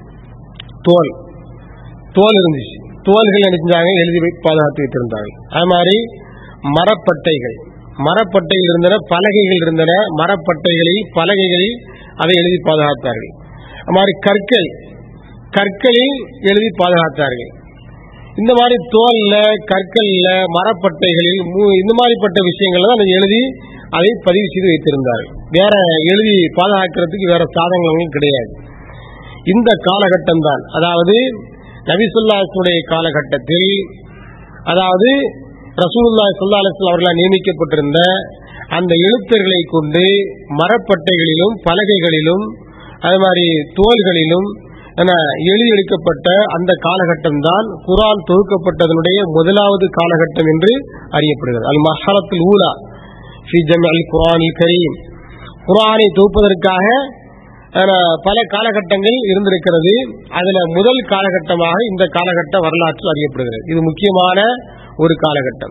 தோல் தோல் இருந்துச்சு தோல்கள் என்ன செஞ்சாங்க எழுதி வை- பாதுகாத்து வைத்திருந்தாங்க அது மாதிரி மரப்பட்டைகள் மரப்பட்டைகள் இருந்தன பலகைகள் இருந்தன மரப்பட்டைகளில் பலகைகளில் அதை எழுதி பாதுகாத்தார்கள் அது மாதிரி கற்கள் கற்களில் எழுதி பாதுகாத்தார்கள் இந்த மாதிரி தோல்ல கற்கள்ல மரப்பட்டைகளில் மூ- இந்த மாதிரிப்பட்ட விஷயங்கள் தான் அதை எழுதி அதை பதிவு செய்து வைத்திருந்தார்கள் வேற எழுதி பாதுகாக்கிறதுக்கு வேற சாதனங்களும் கிடையாது இந்த காலகட்டம் தான் அதாவது நபிசுல்லாசுடைய காலகட்டத்தில் அதாவது ரசூலுல்லா ஸல்லல்லாஹு அலைஹி வஸல்லம் அவர்களால் நியமிக்கப்பட்டிருந்த அந்த எழுத்தர்களை கொண்டு மரப்பட்டைகளிலும் பலகைகளிலும் அது மாதிரி தோள்களிலும் என எழுதி எடுக்கப்பட்ட அந்த காலகட்டம் தான் குரான் தொகுக்கப்பட்டதனுடைய முதலாவது காலகட்டம் என்று அறியப்படுகிறது அல் மஹரத்துல் ஊலா ஃபி ஜம்இல் குரானில் கரீம் குரானை தொகுப்பதற்காக அஹ், பல காலகட்டங்கள் இருந்திருக்கிறது அதுல முதல் காலகட்டமாக இந்த காலகட்ட வரலாற்று அறியப்படுகிறது இது முக்கியமான ஒரு காலகட்டம்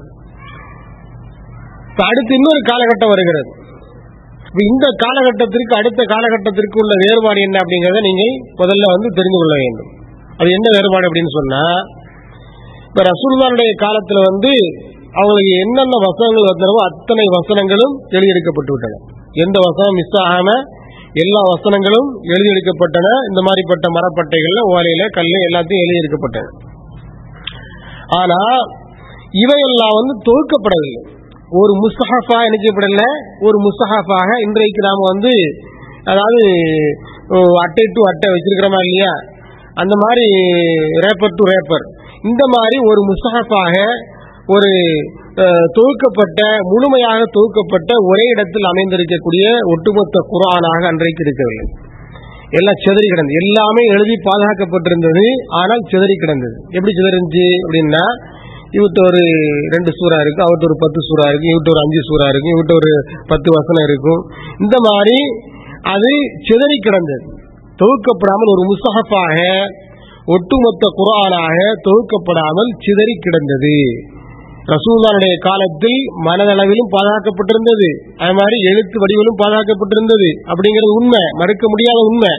இப்ப அடுத்து இன்னொரு காலகட்டம் வருகிறது இப்ப இந்த காலகட்டத்திற்கு அடுத்த காலகட்டத்திற்கு உள்ள வேறுபாடு என்ன அப்படிங்கறத நீங்கள் முதல்ல வந்து தெரிந்து கொள்ள வேண்டும் அது என்ன வேறுபாடு அப்படின்னு சொன்னா இப்ப ரசூலுல்லாஹ்வுடைய காலத்துல வந்து அவங்களுக்கு என்னென்ன வசனங்கள் வந்தனவோ அத்தனை வசனங்களும் எழுதியெடுக்கப்பட்டு விட்டன எந்த வசனம் மிஸ் ஆகாம எல்லா வசனங்களும் எழுதியெடுக்கப்பட்டன இந்த மாதிரிப்பட்ட மரப்பட்டைகள்ல ஓலையில கல்லு எல்லாத்தையும் எழுதியெடுக்கப்பட்டன ஆனா இவையெல்லாம் வந்து தொகுக்கப்படவில்லை ஒரு முஸ்ஹஃபா நினைக்கப்படல ஒரு முஸ்ஹஃபாக இன்றைக்கு நாம வந்து அதாவது ஓ, அட்டை டு அட்டை வச்சிருக்கிறோமா இல்லையா அந்த மாதிரி ரேப்பர் டு ரேப்பர் இந்த மாதிரி ஒரு முஸ்ஹஃபாக ஒரு அஹ், தொகுக்கப்பட்ட முழுமையாக தொகுக்கப்பட்ட ஒரே இடத்தில் அமைந்திருக்கக்கூடிய ஒட்டுமொத்த குரானாக அன்றைக்கு இருக்கவில்லை எல்லாம் சிதறி கிடந்தது எல்லாமே எழுதி பாதுகாக்கப்பட்டிருந்தது ஆனால் சிதறி கிடந்தது எப்படி சிதறிஞ்சு அப்படின்னா இவர்கிட்ட ஒரு ரெண்டு சூறா இருக்கு அவர்கிட்ட ஒரு பத்து சூறா இருக்கு இவர்கிட்ட ஒரு அஞ்சு சூறா இருக்கு இவர்கிட்ட ஒரு பத்து வசனம் இருக்கும் இந்த மாதிரி அது சிதறி கிடந்தது தொகுக்கப்படாமல் ஒரு முஸ்தகப்பாக ஒட்டுமொத்த குரானாக தொகுக்கப்படாமல் சிதறி கிடந்தது ரசூலுல்லாஹ்வுடைய காலத்தில் மனதளவிலும் பாதுகாக்கப்பட்டிருந்தது அது மாதிரி எழுத்து வடிவிலும் பாதுகாக்கப்பட்டிருந்தது அப்படிங்கிறது உண்மை மறுக்க முடியாத உண்மை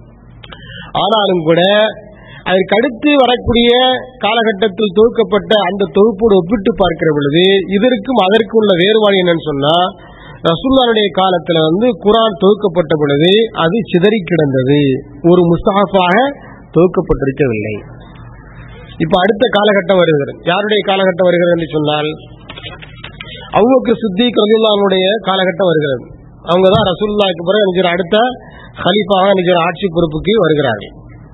ஆனாலும் கூட அதற்கு அடுத்து வரக்கூடிய காலகட்டத்தில் தொகுக்கப்பட்ட அந்த தொகுப்போடு ஒப்பிட்டு பார்க்கிற பொழுது இதற்கும் அதற்கும் உள்ள வேறுபாடு என்னன்னு சொன்னா ரசூல்லாருடைய காலத்துல வந்து குரான் தொகுக்கப்பட்ட பொழுது அது சிதறி கிடந்தது ஒரு முஸ்தகஃபாக தொகுக்கப்பட்டிருக்கவில்லை இப்ப அடுத்த காலகட்டம் வருகிறது யாருடைய காலகட்டம் வருகிறது என்று சொன்னால் அவ்வக்கு சித்திக் ரலியல்லாஹுடைய காலகட்டம் வருகிறது அவங்க தான் ரசூலுல்லாஹ்க்கு பிறகு நிஜர் அடுத்த ஹலீஃபாக நிஜர் ஆட்சி பொறுப்புக்கு வருகிறார்கள்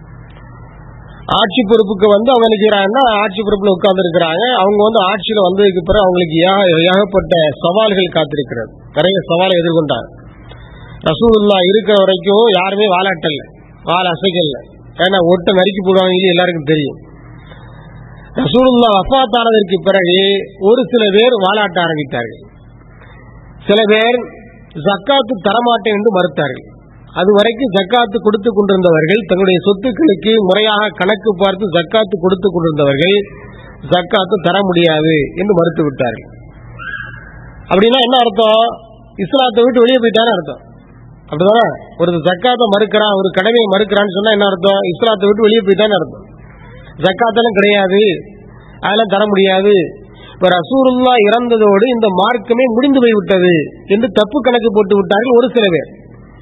ஆட்சி பொறுப்புக்கு வந்து அவங்க நினைக்கிறாங்கன்னா ஆட்சி பொறுப்புல உட்கார்ந்து இருக்கிறாங்க அவங்க வந்து ஆட்சியில வந்ததுக்கு பிறகு அவங்களுக்கு ஏக- ஏகப்பட்ட சவால்கள் காத்திருக்கிறது நிறைய சவாலை எதிர்கொண்டாங்க ரசூலுல்லா இருக்கிற வரைக்கும் யாருமே வாலாட்டல்ல வால் அசைக்கல ஏன்னா ஒட்ட நறுக்கி போடுவாங்க இது எல்லாருக்கும் தெரியும் ரசூலுல்லா வஃபாத்தானதற்கு பிறகு ஒரு சில பேர் வாலாட்ட ஆரம்பித்தார்கள் சில பேர் ஜக்காத்து தரமாட்டேன் என்று மறுத்தார்கள் அது வரைக்கும் ஜக்காத்து கொடுத்து கொண்டிருந்தவர்கள் தங்களுடைய சொத்துக்களுக்கு முறையாக கணக்கு பார்த்து ஜக்காத்து கொடுத்து கொண்டிருந்தவர்கள் ஜக்காத்து தர முடியாது என்று மறுத்து விட்டார்கள் அப்படின்னா என்ன அர்த்தம் இஸ்லாத்தை விட்டு வெளியே போயிட்டான்னு அர்த்தம் அப்படிதானே ஒரு ஜக்காத்தை மறுக்கிறான் ஒரு கடமையை மறுக்கிறான்னு சொன்னா என்ன அர்த்தம் இஸ்லாத்தை விட்டு வெளியே போயிட்டான்னு அர்த்தம் ஜக்காத்தெல்லாம் கிடையாது அதெல்லாம் தர முடியாது இப்ப ரசூருல்லா இறந்ததோடு இந்த மார்க்கமே முடிந்து போய்விட்டது என்று தப்பு கணக்கு போட்டு விட்டார்கள் ஒரு சில பேர்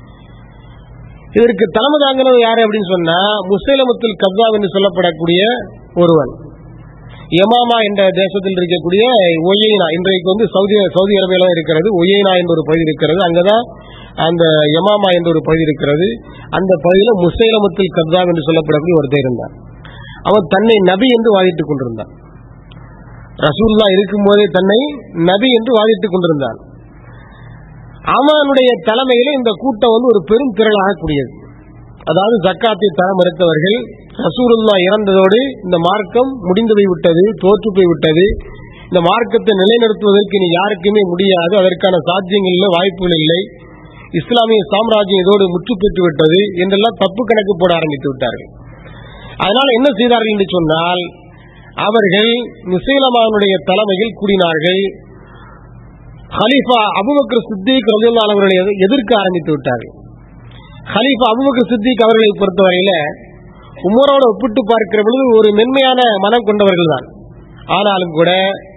இதற்கு தலைமை தாங்கினது யாரு அப்படின்னு சொன்னா முசைலமுத்துல் கத்தாப் என்று சொல்லப்படக்கூடிய ஒருவன் யமாமா என்ற தேசத்தில் இருக்கக்கூடிய ஒய்யினா இன்றைக்கு வந்து சவுதி சவுதி அரேபியால இருக்கிறது ஒய்யினா என்ற ஒரு பகுதி இருக்கிறது அங்கதான் அந்த யமாமா என்ற ஒரு பகுதி இருக்கிறது அந்த பகுதியில் முசைலமுத்துல் கத்தாப் என்று சொல்லப்படக்கூடிய ஒருத்தர் இருந்தான் அவன் தன்னை நபி என்று வாதிட்டுக் கொண்டிருந்தான் ரசூல்லா இருக்கும்போதே தன்னை நபி என்று வாதிட்டுக் கொண்டிருந்தான் அவனுடைய தலைமையில இந்த கூட்டம் வந்து ஒரு பெரும் திரளாக கூடியது அதாவது ஜக்காத்தை தர மறுத்தவர்கள் ரசூலுல்லா இறந்ததோடு இந்த மார்க்கம் முடிந்து போய்விட்டது தோற்று போய்விட்டது இந்த மார்க்கத்தை நிலைநிறுத்துவதற்கு இனி யாருக்குமே முடியாது அதற்கான சாத்தியங்கள் இல்லை வாய்ப்புகள் இல்லை இஸ்லாமிய சாம்ராஜ்யம் இதோடு முற்று பெற்று விட்டது என்றெல்லாம் தப்பு கணக்கு போட ஆரம்பித்து விட்டார்கள் அதனால என்ன செய்தார்கள் என்று சொன்னால் அவர்கள் முசைலமானுடைய தலைமையில் கூடினார்கள் ஹலீஃபா அபுபக்கர் சித்திக் ரஜுல்லான் அவர்களை எதிர்- எதிர்க்க ஆரம்பித்து விட்டார்கள் ஹலீஃபா அபுபக்கர் சித்திக் அவர்களை பொறுத்தவரையில உமரோடு ஒப்பிட்டு பார்க்கிற பொழுது ஒரு மென்மையான மனம் கொண்டவர்கள் தான் ஆனாலும் கூட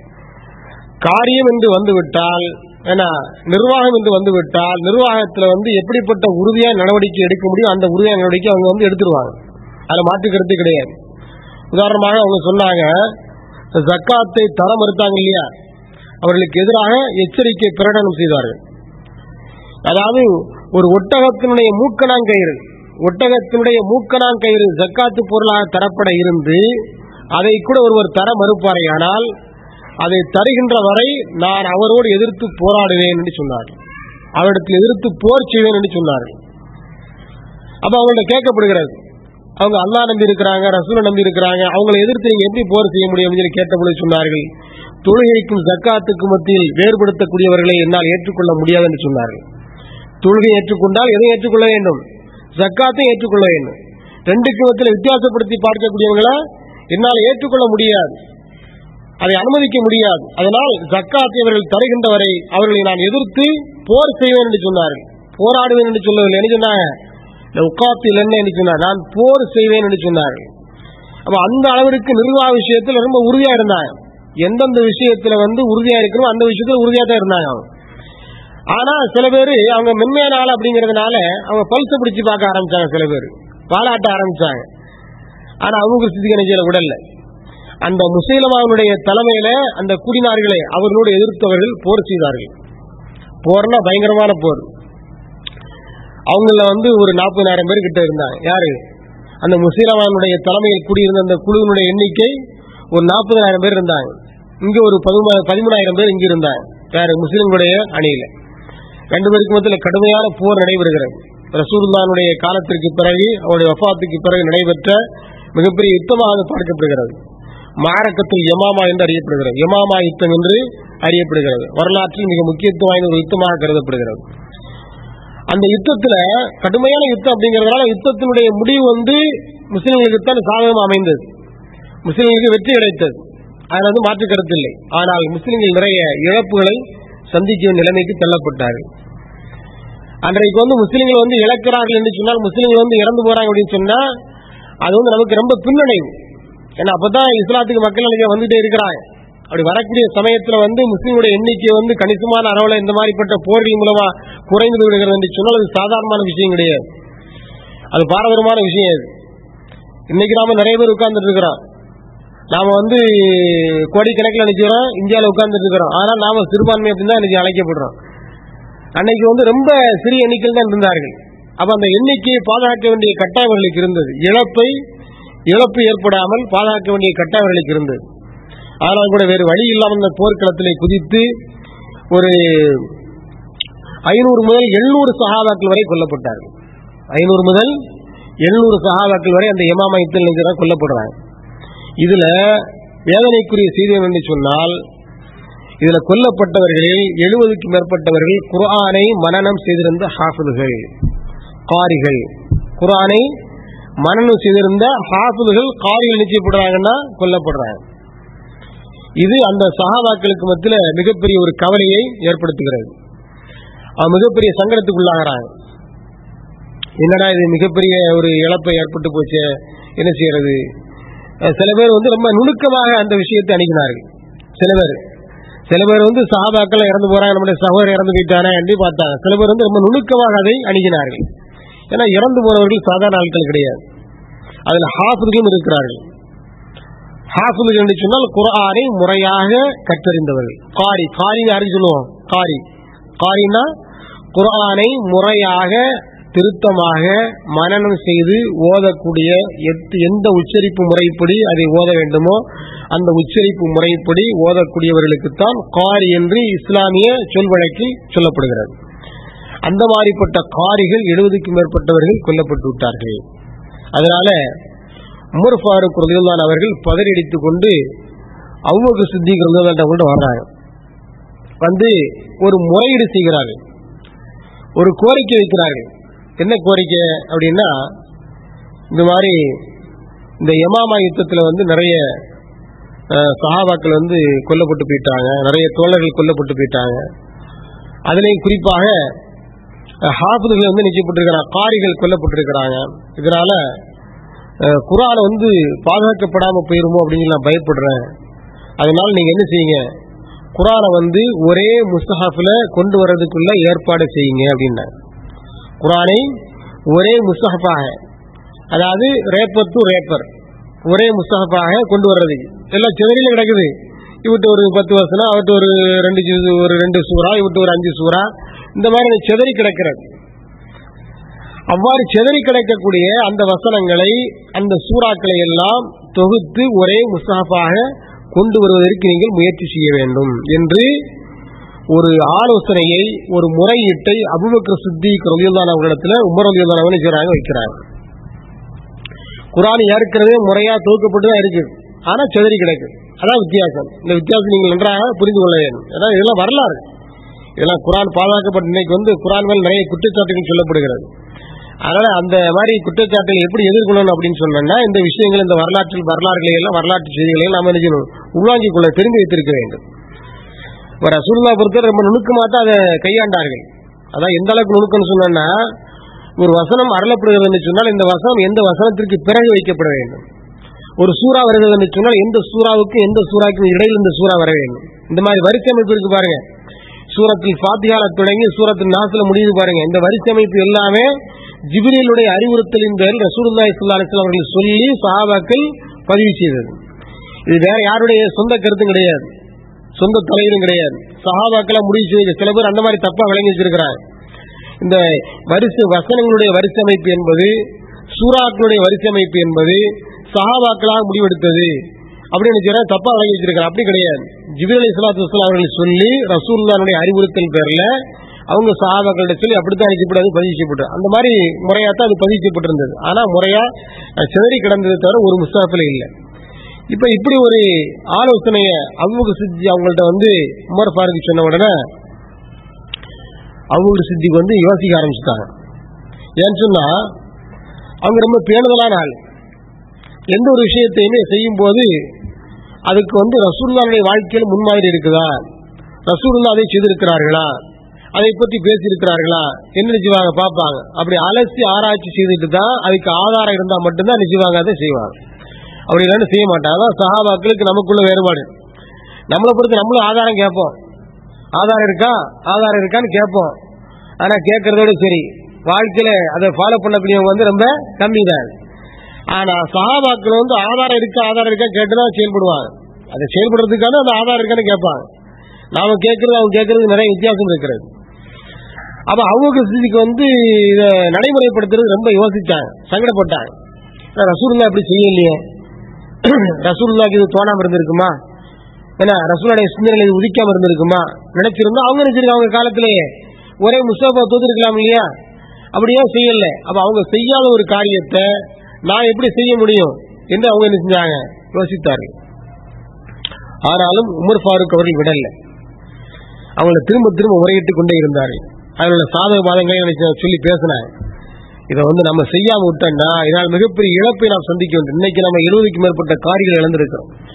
காரியம் என்று வந்துவிட்டால் ஏன்னா நிர்வாகம் என்று வந்துவிட்டால் நிர்வாகத்துல வந்து எப்படிப்பட்ட உறுதியான நடவடிக்கை எடுக்க முடியும் அந்த உறுதியான நடவடிக்கை அவங்க வந்து எடுத்துருவாங்க அதுல மாற்று கருத்து கிடையாது உதாரணமாக அவங்க சொன்னாங்க இந்த ஜக்காத்தை தர மறுத்தாங்க இல்லையா அவர்களுக்கு எதிராக எச்சரிக்கை பிரகடனம் செய்தார்கள் அதாவது ஒரு ஒட்டகத்தினுடைய மூக்கணாங்கயிறு ஒட்டகத்தினுடைய மூக்கணாங்கயிறு ஜக்காத்து பொருளாக தரப்பட இருந்து அதை கூட ஒருவர் தர மறுப்பாரையானால் அதை தருகின்ற வரை நான் அவரோடு எதிர்த்து போராடுவேன் என்று சொன்னார்கள் அவரிடத்தில் எதிர்த்து போர் செய்வேன் என்று சொன்னார்கள் அப்ப அவங்கள்ட்ட கேட்கப்படுகிறது அவங்க அல்லாஹ் நம்பி இருக்கிறாங்க ரசூலை நம்பி இருக்கிறாங்க அவங்களை எதிர்த்து நீங்க எப்படி போர் செய்ய முடியும் என்று கேட்டபொழுது சொன்னார்கள் தொழுகைக்கும் ஜக்காத்துக்கும் மத்தியில் வேறுபடுத்தக்கூடியவர்களை என்னால் ஏற்றுக்கொள்ள முடியாது என்று சொன்னார்கள் தொழுகை ஏற்றுக்கொண்டால் எதை ஏற்றுக்கொள்ள வேண்டும் ஜக்காத்தை ஏற்றுக்கொள்ள வேண்டும் ரெண்டுக்கு மத்தியில் வித்தியாசப்படுத்தி பார்க்கக்கூடியவங்களை என்னால் ஏற்றுக்கொள்ள முடியாது அதை அனுமதிக்க முடியாது அதனால் ஜக்காத்தை அவர்கள் தருகின்ற வரை அவர்களை நான் எதிர்த்து போர் செய்வேன் என்று சொன்னார்கள் போராடுவேன் என்று சொல்லவில்லை என்ன சொன்னாங்க இந்த உக்காத்தில் என்ன என்று சொன்னார் நான் போர் செய்வேன் என்று சொன்னார்கள் அப்ப அந்த அளவிற்கு நிர்வாக விஷயத்தில் ரொம்ப உறுதியா இருந்தாங்க எந்தெந்த விஷயத்துல வந்து உறுதியா இருக்கணும் அந்த விஷயத்துல உறுதியா தான் இருந்தாங்க அவங்க ஆனா சில பேர் அவங்க மென்மையான ஆள் அப்படிங்கறதுனால அவங்க பல்ச பிடிச்சு பார்க்க ஆரம்பிச்சாங்க சில பேர் பாலாட்ட ஆரம்பிச்சாங்க ஆனா அவங்க ஸ்திதி நினைச்சல விடல அந்த முசைலமாவுடைய தலைமையில அந்த குடினார்களை அவர்களோடு எதிர்த்தவர்கள் போர் செய்தார்கள் போர்னா பயங்கரமான போர் அவங்கள வந்து ஒரு நாற்பதாயிரம் பேர் கிட்ட இருந்தாங்க யாரு அந்த முசீலமானுடைய தலைமையில் கூடியிருந்த அந்த குழுவினுடைய எண்ணிக்கை ஒரு நாற்பதாயிரம் பேர் இருந்தாங்க இங்க ஒரு பதிமூணு- பதிமூணாயிரம் பேர் இங்க இருந்தாங்க யாரு முஸ்லிம்களுடைய அணியில ரெண்டு பேருக்கு மத்தியில் கடுமையான போர் நடைபெறுகிறது ரசூலுல்லானுடைய காலத்திற்கு பிறகு அவருடைய வஃபாத்துக்கு பிறகு நடைபெற்ற மிகப்பெரிய யுத்தமாக அது பார்க்கப்படுகிறது மாரக்கத்தில் யமாமா என்று அறியப்படுகிறது யமாமா யுத்தம் என்று அறியப்படுகிறது வரலாற்றில் மிக முக்கியத்துவம் வாய்ந்த ஒரு யுத்தமாக கருதப்படுகிறது அந்த யுத்தத்துல கடுமையான யுத்தம் அப்படிங்கறதுனால யுத்தத்தினுடைய முடிவு வந்து முஸ்லிம்களுக்கு தான் சாதகம் அமைந்தது முஸ்லிம்களுக்கு வெற்றி கிடைத்தது அதுல வந்து மாற்று கருத்து இல்லை ஆனால் முஸ்லிம்கள் நிறைய இழப்புகளை சந்திக்கும் நிலைமைக்கு தள்ளப்பட்டார்கள் அன்றைக்கு வந்து முஸ்லிம்கள் வந்து இழக்கிறார்கள் என்று சொன்னால் முஸ்லிம்கள் வந்து இறந்து போறாங்க அப்படின்னு சொன்னா அது வந்து நமக்கு ரொம்ப பின்னடைவு ஏன்னா அப்பதான் இஸ்லாத்துக்கு மக்கள் நிலைய வந்துட்டே இருக்கிறாங்க அப்படி வரக்கூடிய சமயத்துல வந்து முஸ்லீமுடைய எண்ணிக்கை வந்து கணிசமான அளவுல இந்த மாதிரிப்பட்ட போர்கள் மூலமா குறைந்து விடுகிறது என்று சொன்னால் அது சாதாரணமான விஷயம் கிடையாது அது பாரதூரமான விஷயம் அது இன்னைக்கு நாம நிறைய பேர் உட்கார்ந்துட்டு இருக்கிறோம் நாம வந்து கோடிக்கணக்கில் நினைக்கிறோம் இந்தியாவில் உட்கார்ந்துட்டு இருக்கிறோம் ஆனா நாம சிறுபான்மை அப்படின்னு தான் இன்னைக்கு அழைக்கப்படுறோம் அன்னைக்கு வந்து ரொம்ப சிறிய எண்ணிக்கையில் தான் இருந்தார்கள் அப்ப அந்த எண்ணிக்கையை பாதுகாக்க வேண்டிய கட்டாயம் அவர்களுக்கு இருந்தது இழப்பை இழப்பு ஏற்படாமல் பாதுகாக்க வேண்டிய கட்டாயம் அவர்களுக்கு இருந்தது ஆனால் கூட வேறு வழி இல்லாமல் இந்த போர்க்களத்திலே குதித்து ஒரு ஐநூறு முதல் எழுநூறு சகாபாக்கள் வரை கொல்லப்பட்டார்கள் ஐநூறு முதல் எழுநூறு சகாபாக்கள் வரை அந்த இமாமயத்தில் நினைக்கிறா கொல்லப்படுறாங்க இதுல வேதனைக்குரிய செய்தி என்று சொன்னால் இதுல கொல்லப்பட்டவர்களில் எழுபதுக்கு மேற்பட்டவர்கள் குர்ஆனை மனனம் செய்திருந்த ஹாஃபிதுகள் காரிகள் குர்ஆனை மனனம் செய்திருந்த ஹாஃபிதுகள் காரிகள் நிச்சயப்படுறாங்கன்னா கொல்லப்படுறாங்க இது அந்த சஹாபாக்களுக்கு மத்தியில மிகப்பெரிய ஒரு கவலையை ஏற்படுத்துகிறது அவன் மிகப்பெரிய சங்கடத்துக்குள்ளாகிறாங்க என்னடா இது மிகப்பெரிய ஒரு இழப்பை ஏற்பட்டு போச்சு என்ன செய்யறது அஹ் சில பேர் வந்து ரொம்ப நுணுக்கமாக அந்த விஷயத்தை அணுகினார்கள் சில பேர் சில பேர் வந்து சஹாபாக்கள் இறந்து போறாங்க நம்முடைய சகோதரர் இறந்து போயிட்டாரே என்று பார்த்தாங்க சில பேர் வந்து ரொம்ப நுணுக்கமாக அதை அணுகினார்கள் ஏன்னா இறந்து போனவர்கள் சாதாரண ஆட்கள் கிடையாது அதுல ஹாஃபிர்களும் இருக்கிறார்கள் ஹாஃபில்கள் என்று சொன்னால் குர்ஆனை முறையாக கற்றறிந்தவர்கள் காரி காரி யாருக்கு சொல்லுவோம் காரி காரினா குர்ஆனை முறையாக திருத்தமாக மனனம் செய்து ஓதக்கூடிய எத்- எந்த உச்சரிப்பு முறைப்படி அதை ஓத வேண்டுமோ அந்த உச்சரிப்பு முறைப்படி ஓதக்கூடியவர்களுக்குத்தான் காரி என்று இஸ்லாமிய சொல் வழக்கில் சொல்லப்படுகிறது அந்த மாதிரிப்பட்ட காரிகள் எழுபதுக்கும் மேற்பட்டவர்கள் கொல்லப்பட்டு விட்டார்கள் அதனால உமர் ஃபாரூக் ரலியல்லாஹு அவர்கள் பதறியடித்துக் கொண்டு அவ்வளவு சித்திக் ரலியல்லாஹு கொண்டு வர்றாங்க வந்து ஒரு முறையீடு செய்கிறார்கள் ஒரு கோரிக்கை வைக்கிறார்கள் என்ன கோரிக்கை அப்படின்னா இந்த மாதிரி இந்த யமாமா யுத்தத்தில் வந்து நிறைய அஹ், சஹாபாக்கள் வந்து கொல்லப்பட்டு போயிட்டாங்க நிறைய தோழர்கள் கொல்லப்பட்டு போயிட்டாங்க அதுலேயும் குறிப்பாக அஹ், ஹாஃபிதுகள் வந்து நிச்சயப்பட்டிருக்கிறாங்க காரிகள் கொல்லப்பட்டிருக்கிறாங்க இதனால அஹ், குர்ஆன் வந்து பாதுகாக்கப்படாம போயிருமோ அப்படின்னு நான் பயப்படுறேன் அதனால நீங்க என்ன செய்யுங்க குர்ஆனை வந்து ஒரே முஸ்தஹாஃப்ல கொண்டு வர்றதுக்குள்ள ஏற்பாடு செய்யுங்க அப்படின்னாங்க குர்ஆனை ஒரே முஸ்தஹஃபாக அதாவது ரேப்பர் டு ரேப்பர் ஒரே முஸ்தஹஃபாக கொண்டு வர்றதுக்கு எல்லாம் சிதறில கிடக்குது இவட்டு ஒரு பத்து வருஷம் அவட்டு ஒரு ரெண்டு ஜூ- ஒரு ரெண்டு சூறா இவட்டு ஒரு அஞ்சு சூறா இந்த மாதிரி சிதறி கிடக்கிறது அவ்வாறு சிதறி கிடக்கக்கூடிய அந்த வசனங்களை அந்த சூறாக்களை எல்லாம் தொகுத்து ஒரே முஸ்தஹாஃபாக கொண்டு வருவதற்கு நீங்கள் முயற்சி செய்ய வேண்டும் என்று ஒரு ஆலோசனையை ஒரு முறையீட்டை அபுபக்கர் சித்திக் ரலியல்லாஹு அவர்களிடத்துல உமர் ரலியல்லாஹு அன்ஹு செய்றாங்க வைக்கிறாங்க குர்ஆன் ஏற்கனவே முறையா தொகுக்கப்பட்டு தான் இருக்கு ஆனா சிதறி கிடக்கு அதான் வித்தியாசம் இந்த வித்தியாசம் நீங்கள் நன்றாக புரிந்து கொள்ள வேண்டும் ஏன்னா இதெல்லாம் வரலாறு இதெல்லாம் குர்ஆன் பாதுகாக்கப்பட்ட இன்னைக்கு வந்து குர்ஆன் மேல் நிறைய குற்றச்சாட்டுகள் சொல்லப்படுகிறது அதனால அந்த மாதிரி குற்றச்சாட்டுகள் எப்படி எதிர்கொள்ளணும் அப்படின்னு சொன்னோம்னா இந்த விஷயங்கள் இந்த வரலாற்றில் வரலாறுகளை எல்லாம் வரலாற்று செய்திகளை எல்லாம் நாம என்ன செய்யணும் உள்வாங்கிக் கொள்ள தெரிந்து வைத்திருக்க வேண்டும் இப்ப ரசூலுல்லாஹ் பொறுத்தவரை ரொம்ப நுணுக்கமாக தான் அதை கையாண்டார்கள் அதான் எந்த அளவுக்கு நுணுக்கம்னு சொன்னோம்னா ஒரு வசனம் அருளப்படுகிறது என்று சொன்னால் இந்த வசனம் எந்த வசனத்திற்கு பிறகு வைக்கப்பட வேண்டும் ஒரு சூறா வருகிறது என்று சொன்னால் எந்த சூறாவுக்கும் எந்த சூறாவுக்கும் இடையில் இந்த சூறா வர வேண்டும் இந்த மாதிரி வரிசை அமைப்பு இருக்கு பாருங்க சூரத்தில் ஃபாத்தியால தொடங்கி சூரத்தில் நாசில முடியுது பாருங்க இந்த வரிசை அமைப்பு எல்லாமே ஜிப்ரீலுடைய அறிவுறுத்தலின் பேரில் ரசூலுல்லாஹி ஸல்லல்லாஹு அலைஹி வஸல்லம் அவர்கள் சொல்லி சஹாபாக்கள் பதிவு செய்தது இது வேற யாருடைய சொந்த கருத்தும் கிடையாது சொந்த தலைவரும் கிடையாது சஹாபாக்களா முடிவு செய்து சில பேர் அந்த மாதிரி தப்பா விளங்கி வச்சிருக்கிறாங்க இந்த வரிசை வசனங்களுடைய வரிசை அமைப்பு என்பது சூறாக்களுடைய வரிசை அமைப்பு என்பது சஹாபாக்களாக முடிவெடுத்தது அப்படின்னு நினைச்சா தப்பா விளங்கி வச்சிருக்காங்க அப்படி கிடையாது ஜிபிர் அலி சலாத்து வஸ்லாம் அவர்கள் சொல்லி ரசூல்லானுடைய அறிவுறுத்தல் பேர்ல அவங்க சஹாபாக்கள்கிட்ட சொல்லி அப்படித்தான் அழைக்கப்படாது பதிவு செய்யப்பட்டது அந்த மாதிரி முறையா தான் அது பதிவு செய்யப்பட்டிருந்தது ஆனா முறையா அஹ், சிதறி கிடந்தது தவிர ஒரு முஸ்தாஃபில் இல்லை இப்ப இப்படி ஒரு ஆலோசனைய அபுபக்கர் சித்தி அவங்கள்ட்ட வந்து உமர் ஃபாரூக் சொன்ன உடனே அபுபக்கர் சித்திக்கு வந்து யோசிக்க ஆரம்பிச்சுட்டாங்க ஏன்னு சொன்னா அவங்க ரொம்ப பேணுதலான ஆள் எந்த ஒரு விஷயத்தையுமே செய்யும் போது அதுக்கு வந்து ரசூல்லாவுடைய வாழ்க்கையில் முன்மாதிரி இருக்குதா ரசூல்லா அதை செய்திருக்கிறார்களா அதை பத்தி பேசியிருக்கிறார்களா என்ன நிச்சயவாங்க பார்ப்பாங்க அப்படி அலசி ஆராய்ச்சி செய்துட்டு தான் அதுக்கு ஆதாரம் இருந்தா மட்டும்தான் நிச்சயவாங்க அதை செய்வாங்க அப்படி இல்லைன்னு செய்ய மாட்டாங்க அதான் சஹாபாக்களுக்கு நமக்குள்ள வேறுபாடு நம்மளை பொறுத்து நம்மளும் ஆதாரம் கேட்போம் ஆதாரம் இருக்கா ஆதாரம் இருக்கான்னு கேட்போம் ஆனா கேட்கறதோட சரி வாழ்க்கையில அதை ஃபாலோ பண்ணக்கூடியவங்க வந்து ரொம்ப கம்மி தான் ஆனா சஹாபாக்கள் வந்து ஆதாரம் இருக்கா ஆதாரம் இருக்கா கேட்டுதான் செயல்படுவாங்க அதை செயல்படுறதுக்கான அந்த ஆதாரம் இருக்கான்னு கேட்பாங்க நாம கேட்கறது அவங்க கேட்கறது நிறைய வித்தியாசம் இருக்கிறது அப்ப அவங்க ஸ்திதிக்கு வந்து இதை நடைமுறைப்படுத்துறது ரொம்ப யோசிச்சாங்க சங்கடப்பட்டாங்க ஏன்னா, ரசூலுல்லாஹ் அப்படி செய்யலையே ரசூலுல்லாக்கு இது தோணாம இருந்திருக்குமா ஏன்னா ரசூலுடைய சிந்தனையில் இது உதிக்காம இருந்திருக்குமா நினைச்சிருந்தா அவங்க நினைச்சிருக்காங்க அவங்க காலத்திலேயே ஒரே முஸ்தபா தோத்துருக்கலாம் இல்லையா அப்படியே செய்யல அப்ப அவங்க செய்யாத ஒரு காரியத்தை நான் எப்படி செய்ய முடியும் என்று அவங்க என்ன செஞ்சாங்க யோசித்தார்கள் ஆனாலும் உமர் ஃபாரூக் அவர்கள் விடல அவங்கள திரும்ப திரும்ப முறையிட்டு கொண்டே இருந்தார்கள் அதனோட சாதக பாதங்களை எனக்கு சொல்லி பேசினாங்க இதை வந்து நம்ம செய்யாம விட்டோம்னா இதனால் மிகப்பெரிய இழப்பை நாம் சந்திக்க வேண்டும் இன்னைக்கு நம்ம எழுபதுக்கு மேற்பட்ட காரிகள் இழந்திருக்கிறோம்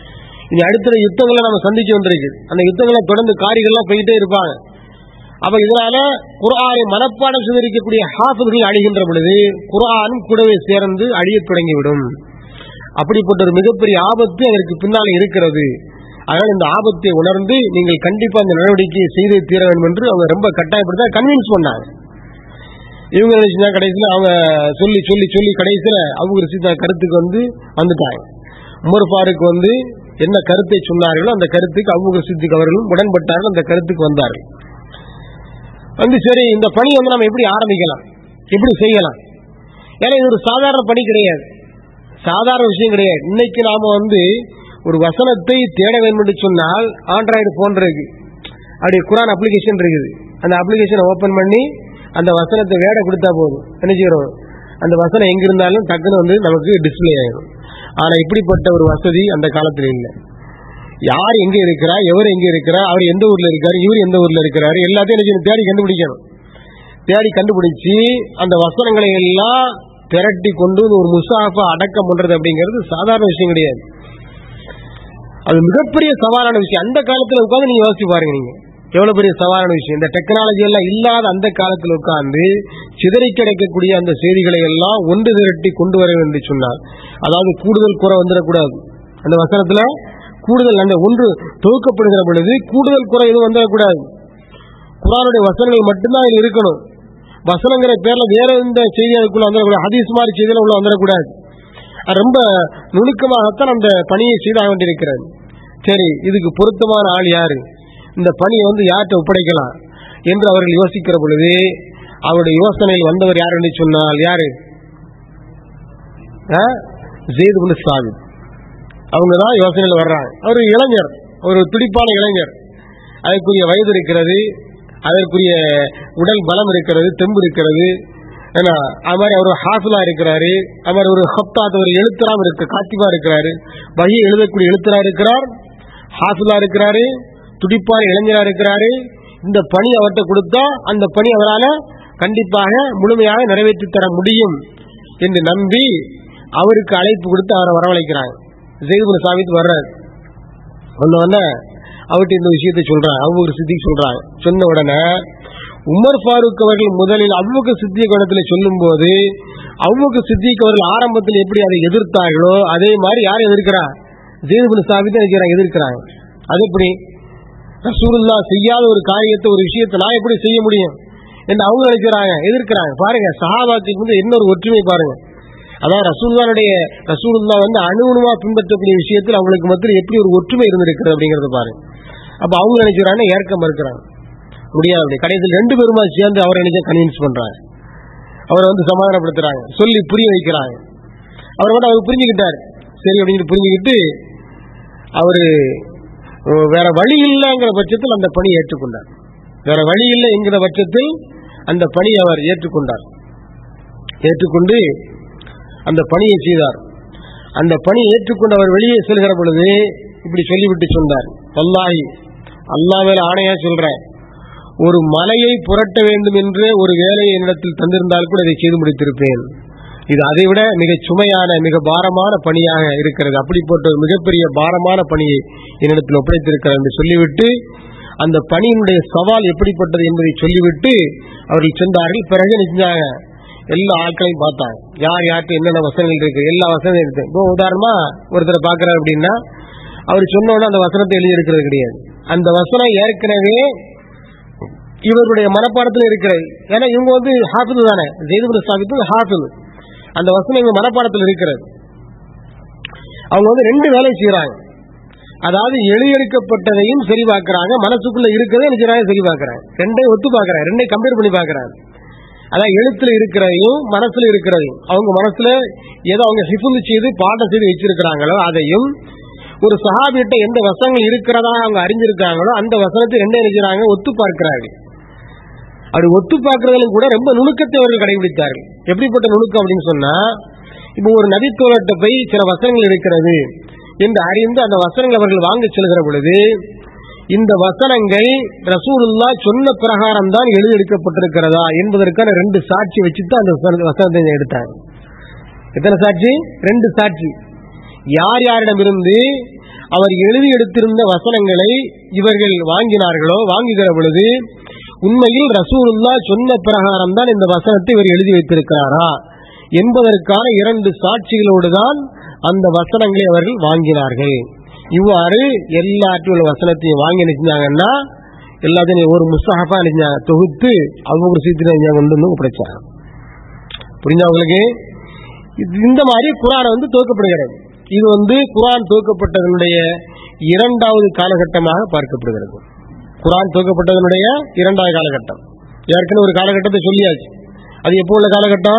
இனி அடுத்த யுத்தங்களை நம்ம சந்திக்க வந்திருக்கு அந்த யுத்தங்களை தொடர்ந்து காரிகள்லாம் போயிட்டே இருப்பாங்க அப்ப இதனால குர்ஆனை மனப்பாடம் செய்திருக்கக்கூடிய ஹாஃபிர்கள் அழிகின்ற பொழுது குர்ஆனும் கூடவே சேர்ந்து அழியத் தொடங்கிவிடும் அப்படிப்பட்ட ஒரு மிகப்பெரிய ஆபத்து அதற்கு பின்னாலே இருக்கிறது அதனால் இந்த ஆபத்தை உணர்ந்து நீங்கள் கண்டிப்பா அந்த நடவடிக்கையை செய்தே தீர வேண்டும் என்று அவங்க ரொம்ப கட்டாயப்படுத்த கன்வின்ஸ் பண்ணாங்க இவங்க நினைச்சுன்னா கடைசியில் அவங்க சொல்லி சொல்லி சொல்லி கடைசியில் அவங்க ரசித்த கருத்துக்கு வந்து வந்துட்டாங்க உமர் ஃபாரூக் வந்து என்ன கருத்தை சொன்னார்களோ அந்த கருத்துக்கு அபூபக்கர் சித்திக் அவர்களும் உடன்பட்டார்கள் அந்த கருத்துக்கு வந்தார்கள் வந்து சரி இந்த பணி வந்து நம்ம எப்படி ஆரம்பிக்கலாம் எப்படி செய்யலாம் ஏன்னா இது ஒரு சாதாரண பணி கிடையாது சாதாரண விஷயம் கிடையாது இன்னைக்கு நாம வந்து ஒரு வசனத்தை தேட வேண்டும் என்று சொன்னால் ஆண்ட்ராய்டு போன் இருக்கு அப்படி குரான் அப்ளிகேஷன் இருக்குது அந்த அப்ளிகேஷனை ஓபன் பண்ணி அந்த வசனத்தை வேட கொடுத்தா போதும் என்ன செய்யறோம் அந்த வசனம் எங்க இருந்தாலும் டக்குன்னு வந்து நமக்கு டிஸ்பிளே ஆயிடும் ஆனா இப்படிப்பட்ட ஒரு வசதி அந்த காலத்துல இல்லை யார் எங்க இருக்கிறா எவர் எங்க இருக்கிறா அவர் எந்த ஊர்ல இருக்காரு இவர் எந்த ஊர்ல இருக்கிறாரு எல்லாத்தையும் என்ன செய்யணும்? தேடி கண்டுபிடிக்கணும் தேடி கண்டுபிடிச்சு அந்த வசனங்களை எல்லாம் திரட்டி கொண்டு வந்து ஒரு முசாஃபா அடக்கம் பண்றது அப்படிங்கிறது சாதாரண விஷயம் கிடையாது அது மிகப்பெரிய சவாலான விஷயம் அந்த காலத்துல உட்கார்ந்து நீங்க யோசிச்சு பாருங்க நீங்க எவ்வளவு பெரிய சவாலான விஷயம் இந்த டெக்னாலஜி எல்லாம் இல்லாத அந்த காலத்துல உட்கார்ந்து சிதறி கிடைக்கக்கூடிய அந்த செய்திகளை எல்லாம் ஒன்று திரட்டி கொண்டு வர வேண்டும் என்று சொன்னார் அதாவது கூடுதல் குறை வந்துடக்கூடாது அந்த வசனத்துல கூடுதல் அந்த ஒன்று தொகுக்கப்படுகிற பொழுது கூடுதல் குறை எதுவும் வந்துடக்கூடாது குரானுடைய வசனங்கள் மட்டும்தான் அதில் இருக்கணும் வசனங்கிற பேர்ல வேற எந்த செய்தி அதுக்குள்ள வந்துடக்கூடாது ஹதீஸ் மாதிரி செய்தியில உள்ள வந்துடக்கூடாது அது ரொம்ப நுணுக்கமாகத்தான் அந்த பணியை செய்தாக வேண்டியிருக்கிறது சரி இதுக்கு பொருத்தமான ஆள் யாரு இந்த பணியை வந்து யார்கிட்ட ஒப்படைக்கலாம் என்று அவர்கள் யோசிக்கிற பொழுது அவருடைய யோசனையில் வந்தவர் யார் என்று சொன்னால் யாரு ஜெயித் பின் சாபித் அவங்க தான் யோசனையில் வர்றாங்க அவர் இளைஞர் ஒரு துடிப்பான இளைஞர் அதற்குரிய வயது இருக்கிறது அதற்குரிய உடல் பலம் இருக்கிறது தெம்பு இருக்கிறது ஏன்னா அது மாதிரி அவர் ஹாஃபிலா இருக்கிறாரு அது மாதிரி ஒரு ஹப்தாத் ஒரு எழுத்தராம் இருக்கு காத்திபா இருக்கிறாரு வகை எழுதக்கூடிய எழுத்தரா இருக்கிறார் ஹாஃபிலா இருக்கிறாரு துடிப்பான இளைஞரா இருக்கிறாரு இந்த பணி அவர்கிட்ட கொடுத்தா அந்த பணி அவரால் கண்டிப்பாக முழுமையாக நிறைவேற்றி தர முடியும் என்று நம்பி அவருக்கு அழைப்பு கொடுத்து அவரை வரவழைக்கிறாங்க ஜெயிதுபுன் சாபித் வர்றாரு வந்த உடனே அவர்கிட்ட இந்த விஷயத்தை சொல்றாங்க அவங்க சித்திக்கு சொல்றாங்க சொன்ன உடனே உமர் ஃபாரூக் அவர்கள் முதலில் அவ்வக்கு சித்திய கோணத்தில் சொல்லும் போது அவ்வக்கு சித்திக் அவர்கள் ஆரம்பத்தில் எப்படி அதை எதிர்த்தார்களோ அதே மாதிரி யார் எதிர்க்கிறா ஜெயிதுபுன் சாபித் நினைக்கிறாங்க எதிர்க்கிறாங்க அது எப்படி ரசூலுல்லா செய்யாத ஒரு காரியத்தை ஒரு விஷயத்தை நான் எப்படி செய்ய முடியும் என்று அவங்க நினைக்கிறாங்க எதிர்க்கிறாங்க பாருங்க சஹாபாத்துக்கு வந்து என்ன ஒரு ஒற்றுமை பாருங்க அதான் ரசூல்லாவுடைய ரசூலுல்லா வந்து அணுகுணுமா பின்பற்றக்கூடிய விஷயத்தில் அவங்களுக்கு மத்தியில் எப்படி ஒரு ஒற்றுமை இருந்திருக்கிறது அப்படிங்கறத பாருங்க அப்ப அவங்க நினைக்கிறாங்க ஏற்க மறுக்கிறாங்க முடியாது அப்படி கடைசியில் ரெண்டு பேருமா சேர்ந்து அவரை நினைச்சா கன்வின்ஸ் பண்றாங்க அவரை வந்து சமாதானப்படுத்துறாங்க சொல்லி புரிய வைக்கிறாங்க அவர் கூட அவர் புரிஞ்சுக்கிட்டாரு சரி அப்படின்னு புரிஞ்சுக்கிட்டு அவரு அஹ், வேற வழி இல்லைங்கிற பட்சத்தில் அந்த பணியை ஏற்றுக்கொண்டார் வேற வழி இல்லை என்கிற பட்சத்தில் அந்த பணியை அவர் ஏற்றுக்கொண்டார் ஏற்றுக்கொண்டு அந்த பணியை செய்தார் அந்த பணியை ஏற்றுக்கொண்டு அவர் வெளியே செல்கிற பொழுது இப்படி சொல்லிவிட்டு சொன்னார் வல்லாஹி அல்லாஹ் மேல ஆணையா சொல்றேன் ஒரு மலையை புரட்ட வேண்டும் என்று ஒரு வேலையை என்னிடத்தில் தந்திருந்தால் கூட இதை செய்து முடித்திருப்பேன் இது அதைவிட மிக சுமையான மிக பாரமான பணியாக இருக்கிறது அப்படிப்பட்ட ஒரு மிகப்பெரிய பாரமான பணியை என்னிடத்தில் ஒப்படைத்திருக்கிறார் என்று சொல்லிவிட்டு அந்த பணியினுடைய சவால் எப்படிப்பட்டது என்பதை சொல்லிவிட்டு அவர்கள் சென்றார்கள் பிறகு நினைச்சாங்க எல்லா ஆட்களையும் பார்த்தாங்க யார் யார்கிட்ட என்னென்ன வசனங்கள் இருக்கு எல்லா வசனங்களும் இருக்கு இப்போ உதாரணமா ஒருத்தரை பார்க்கறாரு அப்படின்னா அவர் சொன்ன உடனே அந்த வசனத்தை எழுதி இருக்கிறது கிடையாது அந்த வசனம் ஏற்கனவே இவருடைய மனப்பாடத்தில் இருக்கிறது ஏன்னா இவங்க வந்து ஹாஃபிது தானே ஜெயிதுபுர ஸ்தாபித்து ஹாஃபிது அந்த வசனம் இவங்க மனப்பாடத்தில் இருக்கிறது அவங்க வந்து ரெண்டு வேலை செய்யறாங்க அதாவது எழுதியிருக்கப்பட்டதையும் சரி பார்க்கறாங்க மனசுக்குள்ள இருக்கிறதையும் நினைக்கிறாங்க சரி பார்க்கறாங்க ரெண்டையும் ஒத்து பார்க்கறாங்க ரெண்டையும் கம்பேர் பண்ணி பார்க்கறாங்க அதான் எழுத்துல இருக்கிறதையும் மனசுல இருக்கிறதையும் அவங்க மனசுல ஏதோ அவங்க ஹிஃபுந்து செய்து பாடம் செய்து வச்சிருக்கிறாங்களோ அதையும் ஒரு சஹாபிட்ட எந்த வசனங்கள் இருக்கிறதா அவங்க அறிஞ்சிருக்காங்களோ அந்த வசனத்தை ரெண்டே நினைக்கிறாங்க ஒத்து பார்க்கிறார்கள் அப்படி ஒத்து பார்க்கறதிலும் கூட ரொம்ப நுணுக்கத்தை அவர்கள் கடைபிடித்தார்கள் எப்படிப்பட்ட நுணுக்கம் அப்படின்னு சொன்னா இப்போ ஒரு நபித்தோழர்கிட்ட போய் சில வசனங்கள் இருக்கிறது என்று அறிந்து அந்த வசனங்கள் அவர்கள் வாங்க செல்கிற பொழுது இந்த வசனங்கள் ரசூலுல்லா சொன்ன பிரகாரம் தான் எழுதியிருக்கப்பட்டிருக்கிறதா என்பதற்கான ரெண்டு சாட்சி வச்சுட்டு அந்த வசன- வசனத்தை எடுத்தாங்க எத்தனை சாட்சி ரெண்டு சாட்சி யார் யாரிடமிருந்து அவர் எழுதி எடுத்திருந்த வசனங்களை இவர்கள் வாங்கினார்களோ வாங்குகிற பொழுது உண்மையில் ரசூலுல்லா சொன்ன பிரகாரம் தான் இந்த வசனத்தை இவர் எழுதி வைத்திருக்கிறாரா என்பதற்கான இரண்டு சாட்சிகளோடு தான் அந்த வசனங்களை அவர்கள் வாங்கினார்கள் இவ்வாறு எல்லாத்தையும் உள்ள வசனத்தையும் வாங்கி நினைச்சாங்கன்னா எல்லாத்தையும் ஒரு முஸ்தகப்பா நினைச்சாங்க தொகுத்து அவங்க சீத்திர கொண்டு வந்து ஒப்படைச்சாங்க புரிஞ்சா உங்களுக்கு இது- இந்த மாதிரி குரான் வந்து துவக்கப்படுகிறது இது வந்து குரான் துவக்கப்பட்டதனுடைய இரண்டாவது காலகட்டமாக பார்க்கப்படுகிறது குரான் துவக்கப்பட்டதனுடைய இரண்டாவது காலகட்டம் ஏற்கனவே ஒரு காலகட்டத்தை சொல்லியாச்சு அது எப்போ உள்ள காலகட்டம்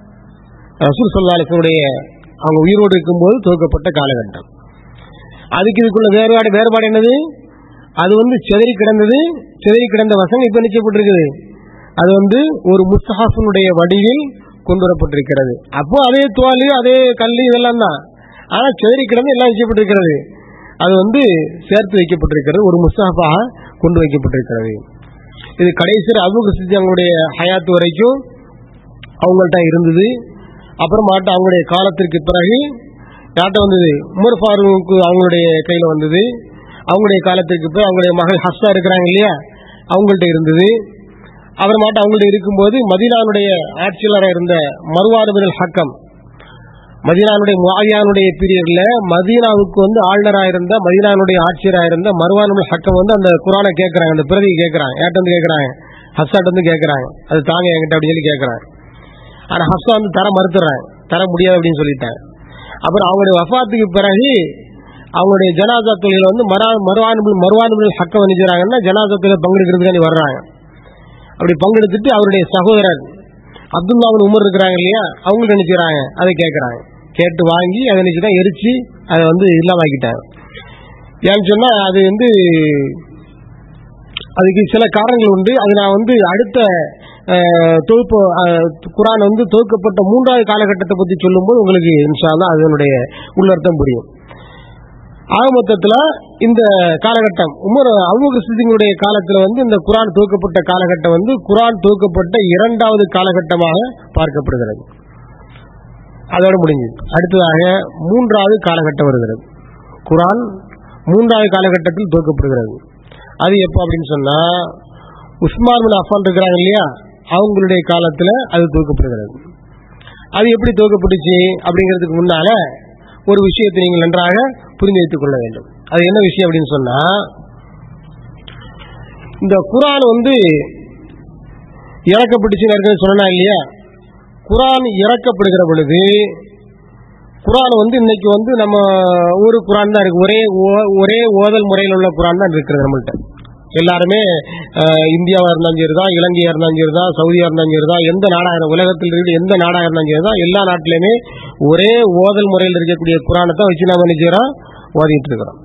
ரசூல் சல்லாசனுடைய அவங்க உயிரோடு இருக்கும்போது துவக்கப்பட்ட காலகட்டம் அதுக்கு இதுக்குள்ள வேறுபாடு வேறுபாடு என்னது அது வந்து செதறி கிடந்தது செதறி கிடந்த வசனம் இப்ப நிச்சயப்பட்டிருக்குது அது வந்து ஒரு முஸ்தஹாஃபினுடைய வடிவில் கொண்டு வரப்பட்டிருக்கிறது அப்போ அதே துவாலு அதே கல்லு இதெல்லாம் தான் ஆனா செதறி கிடந்து எல்லாம் நிச்சயப்பட்டிருக்கிறது அது வந்து சேர்த்து வைக்கப்பட்டிருக்கிறது ஒரு முஸ்தஹாஃபாக கொண்டு வைக்கப்பட்டிருக்கிறது இது கடைசி அபுக அவங்களுடைய ஹயாத்து வரைக்கும் அவங்கள்ட்ட இருந்தது அப்புறமாட்ட அவங்களுடைய காலத்திற்கு பிறகு யார்கிட்ட வந்தது உமர் ஃபாரூக்கு அவங்களுடைய கையில் வந்தது அவங்களுடைய காலத்திற்கு பிறகு அவங்களுடைய மகள் ஹஸ்ஸா இருக்கிறாங்க இல்லையா அவங்கள்ட்ட இருந்தது அப்புறமாட்ட அவங்கள்ட்ட இருக்கும்போது மதீனாவுடைய ஆட்சியாளராக இருந்த மறுவாரபின் ஹக்கம் மதீனானுடைய முஆவியானுடைய பீரியட்ல மதீனாவுக்கு வந்து ஆளுநராக இருந்த மதீனானுடைய ஆட்சியராக இருந்த மறுவானுடைய ஹக்கம் வந்து அந்த குரானை கேட்கறாங்க அந்த பிரதியை கேட்கறாங்க யார்ட்ட வந்து கேட்கறாங்க ஹஸ்ஸாட்ட வந்து கேட்கறாங்க அது தாங்க என்கிட்ட அப்படின்னு சொல்லி கேட்கறாங்க ஆனா ஹஸ்ஸா வந்து தர மறுத்துறாங்க தர முடியாது அப்படின்னு சொல்லிட்டாங்க அப்புறம் அவங்களுடைய வஃபாத்துக்கு பிறகு அவங்களுடைய ஜனாதா தொழில வந்து மரா மறுவானுபிள் மறுவானுபிள் ஹக்கம் நினைச்சாங்கன்னா ஜனாதா தொழில பங்கெடுக்கிறதுக்காண்டி வர்றாங்க அப்படி பங்கெடுத்துட்டு அவருடைய சகோதரர் அப்துல்லாவின் உமர் இருக்கிறாங்க இல்லையா அவங்க நினைச்சுறாங்க அதை கேட்கறாங்க கேட்டு வாங்கி அதை நினைச்சுதான் எரிச்சு அதை வந்து இல்லாமக்கிட்டாங்க ஏன்னு சொன்னா அது வந்து அதுக்கு சில காரணங்கள் உண்டு அது நான் வந்து அடுத்த அஹ், தொகுப்பு அஹ், குரான் வந்து தொகுக்கப்பட்ட மூன்றாவது காலகட்டத்தை பத்தி சொல்லும்போது உங்களுக்கு இன்ஷா அல்லாஹ் அதனுடைய உள்ளர்த்தம் புரியும் ஆக மொத்தத்துல இந்த காலகட்டம் உமர் அபூபக்கர் சித்திகளுடைய காலத்துல வந்து இந்த குரான் துவக்கப்பட்ட காலகட்டம் வந்து குரான் துவக்கப்பட்ட இரண்டாவது காலகட்டமாக பார்க்கப்படுகிறது அதோட முடிஞ்சது அடுத்ததாக மூன்றாவது காலகட்டம் வருகிறது குரான் மூன்றாவது காலகட்டத்தில் துவக்கப்படுகிறது அது எப்போ அப்படின்னு சொன்னா உஸ்மான் பின் அஃபான் இருக்கிறாங்க இல்லையா அவங்களுடைய காலத்துல அது துவக்கப்படுகிறது அது எப்படி துவக்கப்பட்டுச்சு அப்படிங்கிறதுக்கு முன்னால ஒரு விஷயத்தை நீங்கள் நன்றாக புரிந்து வைத்துக் கொள்ள வேண்டும் அது என்ன விஷயம் அப்படின்னு சொன்னா இந்த குரான் வந்து இறக்கப்பட்டுச்சுன்னு ஏற்கனவே சொன்னா இல்லையா குரான் இறக்கப்படுகிற பொழுது குரான் வந்து இன்னைக்கு வந்து நம்ம ஒரு குரான் தான் இருக்கு ஒரே ஓ- ஒரே ஓதல் முறையில் உள்ள குரான் தான் இருக்கிறது நம்மள்ட்ட எல்லாருமே அஹ், இந்தியாவா இருந்தாலும் சரி தான் இலங்கையா இருந்தாலும் சரி தான் சவுதியா இருந்தாலும் சரி தான் எந்த நாடாக இருந்தா- உலகத்தில் இருக்கிற எந்த நாடாக இருந்தாலும் சரி தான் எல்லா நாட்டிலுமே ஒரே ஓதல் முறையில் இருக்கக்கூடிய குரானை தான் வச்சு நாம நினைச்சுக்கிறோம் ஓதிட்டு இருக்கிறோம்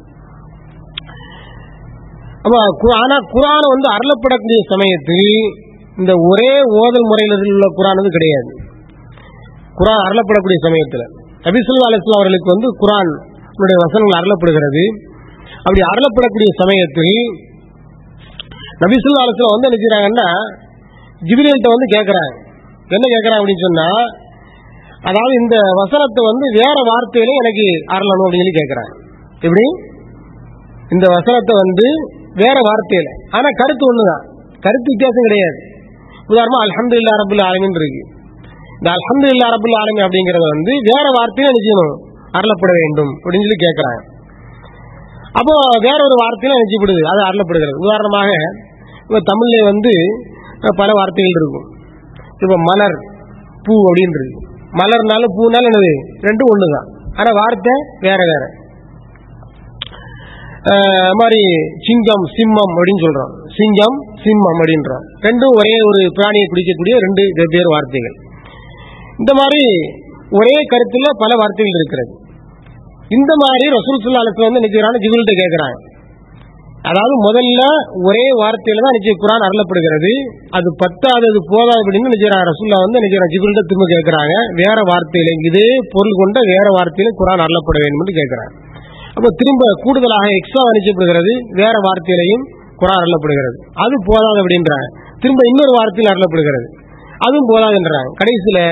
அப்ப கு- ஆனா குரான் வந்து அருளப்படக்கூடிய சமயத்தில் இந்த ஒரே ஓதல் முறையில் உள்ள குரான் வந்து கிடையாது குரான் அருளப்படக்கூடிய சமயத்தில் நபிசுல்லா அலிஸ்லாம் அவர்களுக்கு வந்து குரான் வசனங்கள் அருளப்படுகிறது அப்படி அருளப்படக்கூடிய சமயத்தில் நபிசுல்லா அலிஸ்லாம் வந்து என்ன செய்றாங்கன்னா ஜிபிரியல்கிட்ட வந்து கேட்கறாங்க என்ன கேட்கறாங்க அப்படின்னு சொன்னா அதாவது இந்த வசனத்தை வந்து வேற வார்த்தையில எனக்கு அருளணும் அப்படின்னு சொல்லி கேட்கறாங்க எப்படி இந்த வசனத்தை வந்து வேற வார்த்தையில ஆனா கருத்து ஒண்ணுதான் கருத்து வித்தியாசம் கிடையாது உதாரணமா அல்ஹம்துலில்லாஹ் ரபுல் ஆலமின் இருக்கு இந்த அல்ஹம்துலில்லாஹ் ரபுல் ஆலமீன் அப்படிங்கறத வந்து வேற வார்த்தையில நிச்சயம் அருளப்பட வேண்டும் அப்படின்னு சொல்லி கேட்கறாங்க அப்போ வேற ஒரு வார்த்தையில நிச்சயப்படுது அது அருளப்படுகிறது உதாரணமாக இப்ப தமிழ்ல வந்து பல வார்த்தைகள் இருக்கும் இப்ப மலர் பூ அப்படின்னு இருக்கு மலர்னாலும் பூனாலும் என்னது ரெண்டும் ஒண்ணுதான் ஆனா வார்த்தை வேற வேற அஹ் மாதிரி சிங்கம் சிம்மம் அப்படின்னு சொல்றோம் சிங்கம் சிம்மம் அப்படின்றோம் ரெண்டும் ஒரே ஒரு பிராணியை குடிக்கக்கூடிய ரெண்டு வெவ்வேறு வார்த்தைகள் இந்த மாதிரி ஒரே கருத்துல பல வார்த்தைகள் இருக்கிறது இந்த மாதிரி ரசூல் சுல்லா அலிஸ்லாம் வந்து நிச்சயமான ஜிபில்கிட்ட கேட்கிறாங்க அதாவது முதல்ல ஒரே வார்த்தையில தான் நிச்சய குரான் அருளப்படுகிறது அது பத்தாதது போதாது அப்படின்னு நிச்சயம் ரசூல்லா வந்து நிச்சயம் ஜிபில்கிட்ட திரும்ப கேட்கிறாங்க வேற வார்த்தையில இதே பொருள் கொண்ட வேற வார்த்தையில குரான் அருளப்பட வேண்டும் என்று கேட்கிறாங்க அப்ப திரும்ப கூடுதலாக எக்ஸ்ட்ரா அனுப்பப்படுகிறது வேற வார்த்தையிலையும் குரான் அருளப்படுகிறது அது போதாது அப்படின்றாங்க திரும்ப இன்னொரு வார்த்தையில் அருளப்படுகிறது அதுவும் போதாதுன்றாங்க கடைசியில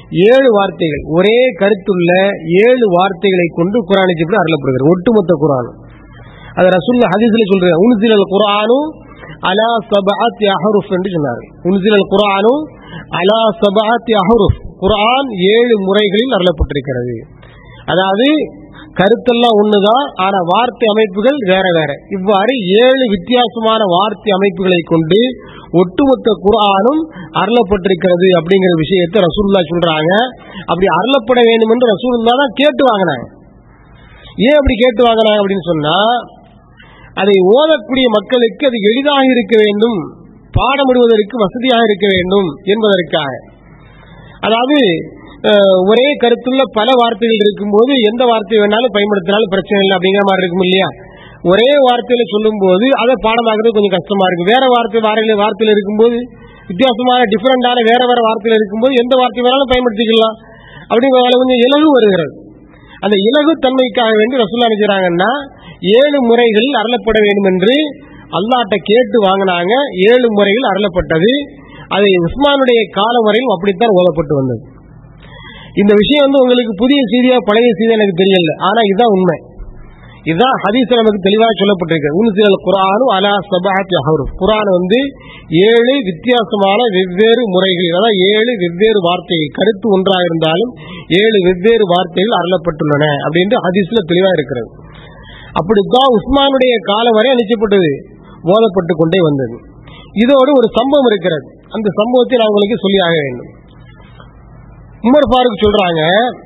ஏழு வார்த்தைகள் ஒரே கருத்துள்ள ஏழு வார்த்தைகளை கொண்டு குரானை இப்படி அருளப்படுகிறது ஒட்டுமொத்த குரான் அது ரசூல்ல ஹதீஸ்ல சொல்றாங்க உன்சிலல் குரானு அலா சபஅத்தி அஹருஃப் என்று சொன்னார் உன்சிலல் குரானு அலா சபஅத்தி அஹருஃப் குரான் ஏழு முறைகளில் அருளப்பட்டிருக்கிறது அதாவது கருத்தெல்லாம் ஒண்ணுதான் ஆனா வார்த்தை அமைப்புகள் வேற வேற இவ்வாறு ஏழு வித்தியாசமான வார்த்தை அமைப்புகளை கொண்டு ஒட்டுமொத்த குரானும் அருளப்பட்டிருக்கிறது அப்படிங்கிற விஷயத்தை ரசூல்லா சொல்றாங்க அப்படி அருளப்பட வேண்டும் என்று ரசூல்லா தான் கேட்டு வாங்கினாங்க ஏன் அப்படி கேட்டு வாங்கினாங்க அப்படின்னு சொன்னா அதை ஓதக்கூடிய மக்களுக்கு அது எளிதாக இருக்க வேண்டும் பாடமிடுவதற்கு வசதியாக இருக்க வேண்டும் என்பதற்காக அதாவது அஹ், ஒரே கருத்துள்ள பல வார்த்தைகள் இருக்கும்போது எந்த வார்த்தை வேணாலும் பயன்படுத்தினாலும் பிரச்சனை இல்லை அப்படிங்கிற மாதிரி இருக்கும் இல்லையா ஒரே வார்த்தையில சொல்லும்போது அதை பாடமாக்குறது கொஞ்சம் கஷ்டமா இருக்கும் வேற வார்த்தை வாரையில வார்த்தையில இருக்கும்போது வித்தியாசமான டிஃபரெண்டான வேற வேற வார்த்தையில இருக்கும்போது எந்த வார்த்தை வேணாலும் பயன்படுத்திக்கலாம் அப்படிங்கிறதால கொஞ்சம் இலகு வருகிறது அந்த இலகு தன்மைக்காக வேண்டி ரசூல்லா நினைக்கிறாங்கன்னா ஏழு முறைகளில் அருளப்பட வேண்டும் என்று அல்லாட்ட கேட்டு வாங்கினாங்க ஏழு முறையில் அருளப்பட்டது அது உஸ்மானுடைய காலம் வரையும் அப்படித்தான் ஓதப்பட்டு வந்தது இந்த விஷயம் வந்து உங்களுக்கு புதிய செய்தியா பழைய செய்தியா எனக்கு தெரியல ஆனா இதுதான் உண்மை இதுதான் ஹதீஸ் நமக்கு தெளிவாக சொல்லப்பட்டிருக்கு உன்சிலல் குரானு அலா சபாத் அஹரு குரான் வந்து ஏழு வித்தியாசமான வெவ்வேறு முறைகள் அதாவது ஏழு வெவ்வேறு வார்த்தைகள் கருத்து ஒன்றாக இருந்தாலும் ஏழு வெவ்வேறு வார்த்தைகள் அருளப்பட்டுள்ளன அப்படின்ட்டு ஹதீஸ்ல தெளிவா இருக்கிறது அப்படித்தான் உஸ்மானுடைய காலம் வரை அளிக்கப்பட்டது ஓதப்பட்டு கொண்டே வந்தது இதோடு ஒரு சம்பவம் இருக்கிறது அந்த சம்பவத்தை நான் உங்களுக்கு சொல்லி ஆக வேண்டும் உமர் ஃபாரூக் சொல்றாங்க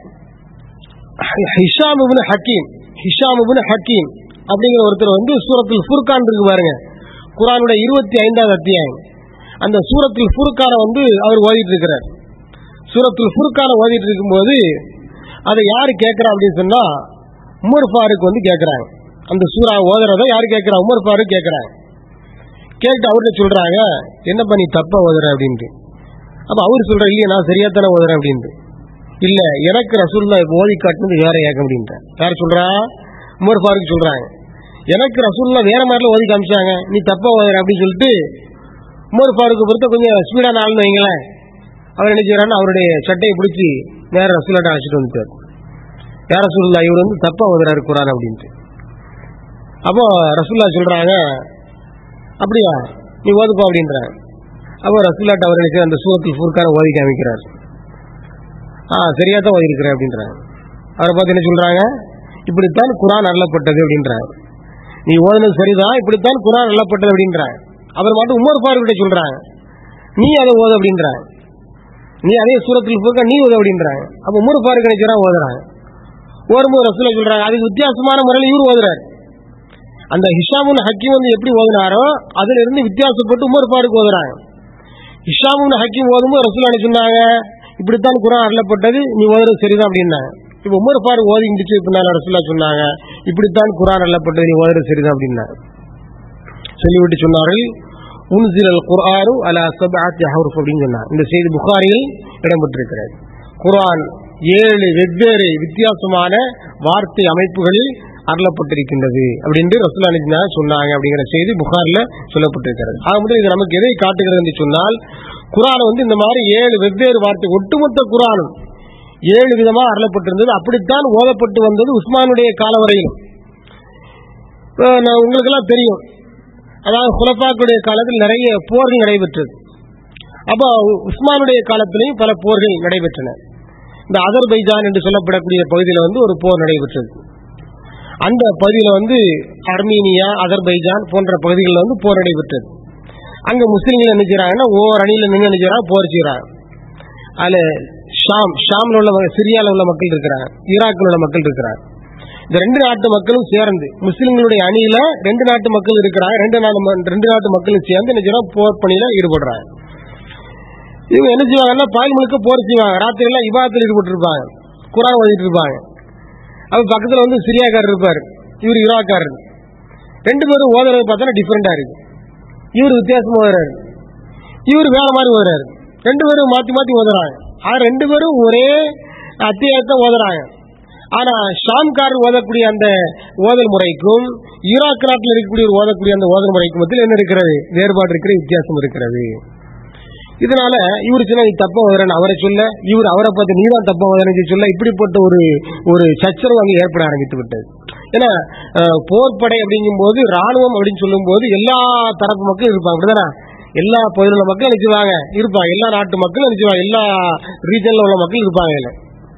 Hisham ibn Hakim Hisham ibn Hakim அப்படிங்கிற ஒருத்தர் வந்து சூரத்தில் ஃபுர்கான் இருக்கு பாருங்க குரானுடைய இருபத்தி ஐந்தாவது அத்தியாயம் அந்த சூரத்தில் ஃபுர்கானை வந்து அவர் ஓதிட்டு இருக்கிறார் சூரத்தில் ஃபுர்கானை ஓதிட்டு இருக்கும்போது அதை யாரு கேட்கறா அப்படின்னு சொன்னா உமர் ஃபாரூக் வந்து கேட்கறாங்க அந்த சூறா ஓதுறத யாரு கேட்கறா உமர் ஃபாரூக் கேட்கறாங்க கேட்டு அவர்கிட்ட சொல்றாங்க என்னப்பா நீ தப்பா ஓதுற அப்படின்ட்டு அப்ப அவர் சொல்ற இல்லையா நான் சரியா தானே ஓதுறேன் அப்படின்ட்டு இல்ல எனக்கு ரசூல்லா ஓதி காட்டுனது வேற ஏக்கம் அப்படின்ற யார் சொல்றா உமர் ஃபாரூக் சொல்றாங்க எனக்கு ரசூல்லா வேற மாதிரில ஓதி காமிச்சாங்க நீ தப்பா ஓதுற அப்படின்னு சொல்லிட்டு உமர் ஃபாரூக் பொறுத்த கொஞ்சம் ஸ்பீடான ஆள்னு வைங்களேன் அவர் என்ன செய்யறான்னு அவருடைய சட்டையை பிடிச்சி நேர ரசூல்லாட்ட அழைச்சிட்டு வந்துட்டார் யார் ரசூல்லா இவர் வந்து தப்பா ஓதுறாரு குரான் அப்படின்ட்டு அப்போ ரசூல்லா சொல்றாங்க அப்படியா நீ ஓதுப்பா அப்படின்றாங்க அப்போ ரசூல்லாட்ட அவர் என்ன செய்ய அந்த சூரத்தில் ஃபுர்கான ஓதி காமிக்கிறார் ஆ சரியா தான் ஓதிருக்கிறேன் அப்படின்றாங்க அவரை பார்த்து என்ன சொல்றாங்க இப்படித்தான் குரான் அருளப்பட்டது அப்படின்றாங்க நீ ஓதுனது சரிதான் இப்படித்தான் குரான் அருளப்பட்டது அப்படின்றாங்க அவர் மட்டும் உமர் ஃபாரூக் கிட்ட சொல்றாங்க நீ அதை ஓது அப்படின்றாங்க நீ அதே சூரத்தில் ஃபுர்கா நீ ஓது அப்படின்றாங்க அப்ப உமர் ஃபாரூக் நினைக்கிறான் ஓதுறாங்க ஓடும்போது ரசூலா சொல்றாங்க அதுக்கு வித்தியாசமான முறையில் இவர் ஓதுறாரு அந்த ஹிஷாமுன் ஹக்கீம் வந்து எப்படி ஓதுனாரோ அதுல இருந்து வித்தியாசப்பட்டு உமர் ஃபாரூக் ஓதுறாங்க ஹிஷாமுன் ஹக்கீம் ஓதும்போது ரசூலா என்ன சொன்னாங்க இப்படித்தான் குரான் அருளப்பட்டது நீ ஓதுறது சரிதான் அப்படின்னாங்க இப்ப உமர் ஃபாரூக் ஓதி முடிச்சு பின்னால ரசூலா சொன்னாங்க இப்படித்தான் குரான் அருளப்பட்டது நீ ஓதுறது சரிதான் அப்படின்னாங்க சொல்லிவிட்டு சொன்னார்கள் உன்சிலல் குர்ஆனு அலா சப்ஆத்தி அஹ்ருஃப் அப்படின்னு சொன்னார் இந்த செய்தி புகாரியில் இடம்பெற்றிருக்கிறது குர்ஆன் ஏழு வெவ்வேறு வித்தியாசமான வார்த்தை அமைப்புகளில் அருளப்பட்டிருக்கின்றது அப்படின்ட்டு ரசூல் அனுப்பினா சொன்னாங்க அப்படிங்கிற செய்தி புகார்ல சொல்லப்பட்டிருக்கிறது ஆக முதல் இது நமக்கு எதை காட்டுகிறது என்று சொன்னால் குரான் வந்து இந்த மாதிரி ஏழு வெவ்வேறு வார்த்தை ஒட்டுமொத்த குரானும் ஏழு விதமா அருளப்பட்டிருந்தது அப்படித்தான் ஓதப்பட்டு வந்தது உஸ்மானுடைய காலம் வரையிலும் அஹ் நான் உங்களுக்கெல்லாம் தெரியும் அதாவது குலப்பாக்களுடைய காலத்தில் நிறைய போர்கள் நடைபெற்றது அப்போ உஸ்மானுடைய காலத்திலையும் பல போர்கள் நடைபெற்றன இந்த அதர்பைஜான் என்று சொல்லப்படக்கூடிய பகுதியில் வந்து ஒரு போர் நடைபெற்றது அந்த பகுதியில் வந்து அர்மீனியா அதர்பைஜான் போன்ற பகுதிகளில் வந்து போர் நடைபெற்றது அங்க முஸ்லீம்கள் என்ன செய்யறாங்கன்னா ஓர் அணியில நின்று என்ன செய்யறாங்க போர் செய்யறாங்க அதுல ஷாம் ஷாம்ல உள்ள ம- சிரியால உள்ள மக்கள் இருக்கிறாங்க ஈராக்கில் உள்ள மக்கள் இருக்கிறாங்க இந்த ரெண்டு நாட்டு மக்களும் சேர்ந்து முஸ்லிம்களுடைய அணியில ரெண்டு நாட்டு மக்கள் இருக்கிறாங்க ரெண்டு நாட்டு ம- ரெண்டு நாட்டு மக்களும் சேர்ந்து என்ன செய்யறாங்க போர் பணியில ஈடுபடுறாங்க இவங்க என்ன செய்வாங்கன்னா பால் முழுக்க போர் செய்வாங்க ராத்திரி எல்லாம் இபாதத்தில் ஈடுபட்டு இருப்பாங்க குரான் ஓதிட்டு இருப்பாங்க அப்ப பக்கத்துல வந்து சிரியாக்காரர் இருப்பாரு இவர் ஈராக்காரர் ரெண்டு பேரும் ஓதுறது பார்த்தா டிஃபரெண்டா இருக்கு இவர் வித்தியாசமா ஓதுறாரு இவர் வேற மாதிரி ஓதுறாரு ரெண்டு பேரும் மாத்தி மாத்தி ஓதுறாங்க ஆனா ரெண்டு பேரும் ஒரே அத்தியாயத்தை ஓதுறாங்க ஆனா ஷாம்காரர் ஓதக்கூடிய அந்த ஓதல் முறைக்கும் ஈராக் நாட்டில் இருக்கக்கூடிய ஓதக்கூடிய அந்த ஓதல் முறைக்கும் மத்தியில் என்ன இருக்கிறது வேறுபாடு இருக்கிற வித்தியாசம் இருக்கிறது இதனால இவரு சொன்னா நீ தப்பா வதறன்னு அவரை சொல்ல இவர் அவரை பார்த்து நீ தான் தப்பா வதறன்னு சொல்ல இப்படிப்பட்ட ஒரு ஒரு சச்சரவு அங்கே ஏற்பட ஆரம்பித்து விட்டது ஏன்னா அஹ், போர்ப்படை அப்படிங்கும் போது ராணுவம் அப்படின்னு சொல்லும் போது எல்லா தரப்பு மக்களும் இருப்பாங்க அப்படிதானே எல்லா பகுதியில் உள்ள மக்கள் நினைச்சுவாங்க இருப்பாங்க எல்லா நாட்டு மக்களும் நினைச்சுவாங்க எல்லா ரீஜன்ல உள்ள மக்கள் இருப்பாங்க இதுல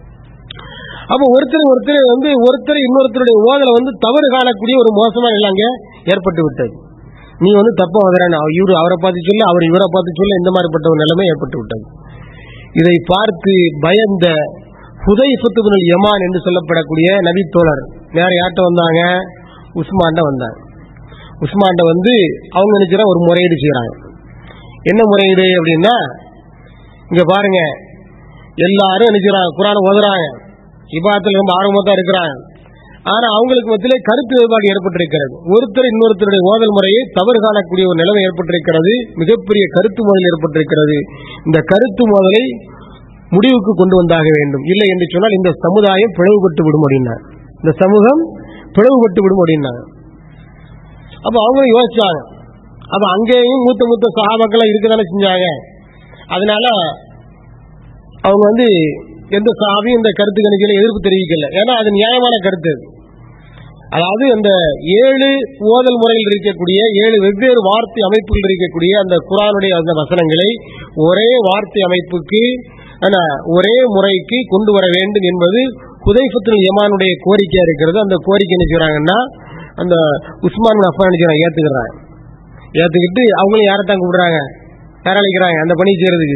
அப்ப ஒருத்தர் ஒருத்தர் வந்து ஒருத்தர் இன்னொருத்தருடைய ஓதலை வந்து தவறு காணக்கூடிய ஒரு மோசமான நிலை அங்கே ஏற்பட்டு விட்டது நீ வந்து தப்பா வதறான இவரு அவரை பார்த்து சொல்ல அவர் இவரை பார்த்து சொல்ல இந்த மாதிரிப்பட்ட ஒரு நிலைமை ஏற்பட்டு விட்டது இதை பார்த்து பயந்த ஹுதைஃபத்துபுல் யமான் என்று சொல்லப்படக்கூடிய நபி தோழர் வேற யார்கிட்ட வந்தாங்க உஸ்மான்ட வந்தாங்க உஸ்மான்ட வந்து அவங்க நினைக்கிற ஒரு முறையீடு செய்யறாங்க என்ன முறையீடு அப்படின்னா இங்க பாருங்க எல்லாரும் நினைக்கிறாங்க குரான் ஓதுறாங்க இபாத்துல ரொம்ப ஆர்வமா தான் இருக்கிறாங்க ஆனா அவங்களுக்கு மத்தியிலே கருத்து வேறுபாடு ஏற்பட்டிருக்கிறது ஒருத்தர் இன்னொருத்தருடைய ஓதல் முறையை தவறு காணக்கூடிய ஒரு நிலைமை ஏற்பட்டிருக்கிறது மிகப்பெரிய கருத்து மோதல் ஏற்பட்டிருக்கிறது இந்த கருத்து மோதலை முடிவுக்கு கொண்டு வந்தாக வேண்டும் இல்லை என்று சொன்னால் இந்த சமுதாயம் பிளவுபட்டு விடும் அப்படின்னா இந்த சமூகம் பிளவுபட்டு விடும் அப்படின்னாங்க அப்ப அவங்க யோசிச்சாங்க அப்ப அங்கேயும் மூத்த மூத்த சகாபாக்கள் இருக்கதானே செஞ்சாங்க அதனால அவங்க வந்து எந்த சகாபியும் இந்த கருத்து கணிக்கையில எதிர்ப்பு தெரிவிக்கல ஏன்னா அது நியாயமான கருத்து அது. அதாவது அந்த ஏழு ஓதல் முறையில் இருக்கக்கூடிய ஏழு வெவ்வேறு வார்த்தை அமைப்புகள் இருக்கக்கூடிய அந்த குரானுடைய அந்த வசனங்களை ஒரே வார்த்தை அமைப்புக்கு ஆனா, ஒரே முறைக்கு கொண்டு வர வேண்டும் என்பது குதைஃபத்துல் யமானுடைய கோரிக்கையா இருக்கிறது அந்த கோரிக்கை என்ன செய்றாங்கன்னா அந்த உஸ்மான் பின் அஃபான் என்ன செய்றாங்க ஏத்துக்கிறாங்க ஏத்துக்கிட்டு அவங்களும் யாரைத்தான் கூப்பிடுறாங்க யார அழைக்கிறாங்க அந்த பணி செய்யறதுக்கு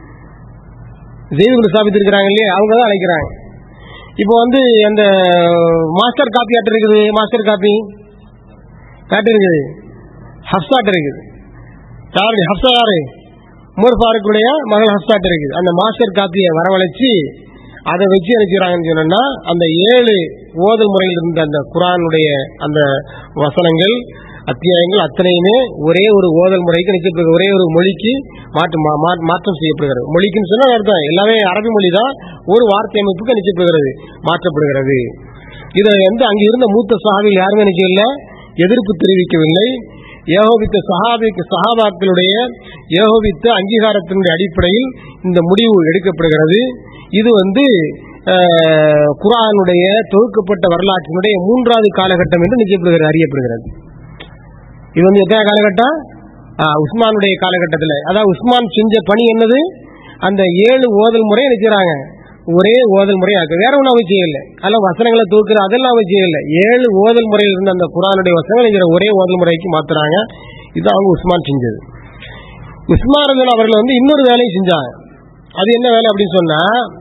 ஜெயிது சாபித்து இருக்கிறாங்க இல்லையா அவங்க தான் அழைக்கிறாங்க இப்போ வந்து அந்த மாஸ்டர் காப்பி ஆட்டு இருக்குது மாஸ்டர் காப்பி காட்டு இருக்குது ஹப்சாட் இருக்குது யாரு ஹப்சா யாரு உமர் ஃபாருக்குடைய மகள் ஹப்சாட் இருக்குது அந்த மாஸ்டர் காப்பியை வரவழைச்சு அதை வச்சு என்ன செய்றாங்கன்னு சொன்னா அந்த ஏழு ஓதல் முறையில் இருந்த அந்த குரானுடைய அந்த வசனங்கள் அத்தியாயங்கள் அத்தனையுமே ஒரே ஒரு ஓதல் முறைக்கு நிச்சயப்படுகிறது ஒரே ஒரு மொழிக்கு மாற்று மா- மா- மாற்றம் செய்யப்படுகிறது மொழிக்குன்னு சொன்னா அர்த்தம் எல்லாமே அரபி மொழி தான் ஒரு வார்த்தை அமைப்புக்கு நிச்சயப்படுகிறது மாற்றப்படுகிறது இதை வந்து அங்க இருந்த மூத்த சஹாபிகள் யாருமே நிச்சயம் எதிர்ப்பு தெரிவிக்கவில்லை ஏகோபித்த சஹாபிக்கு சஹாபாக்களுடைய ஏகோபித்த அங்கீகாரத்தினுடைய அடிப்படையில் இந்த முடிவு எடுக்கப்படுகிறது இது வந்து அஹ், குர்ஆனுடைய தொகுக்கப்பட்ட வரலாற்றினுடைய மூன்றாவது காலகட்டம் என்று நிச்சயப்படுகிறது அறியப்படுகிறது இது வந்து எத்தனை காலகட்டம் ஆ, உஸ்மானுடைய காலகட்டத்தில் அதாவது உஸ்மான் செஞ்ச பணி என்னது அந்த ஏழு ஓதல் முறை நினைக்கிறாங்க ஒரே ஓதல் முறை ஆக்கு வேற ஒன்றும் அவன் செய்யல அதெல்லாம் வசனங்களை தூக்குற அதெல்லாம் அவன் செய்யல ஏழு ஓதல் முறையில் இருந்த அந்த குரானுடைய வசனங்கள் நினைக்கிற ஒரே ஓதல் முறைக்கு மாத்துறாங்க இது அவங்க உஸ்மான் செஞ்சது உஸ்மான் ரலியல்லாஹு அவர்கள் வந்து இன்னொரு வேலையை செஞ்சாங்க அது என்ன வேலை அப்படின்னு சொன்னா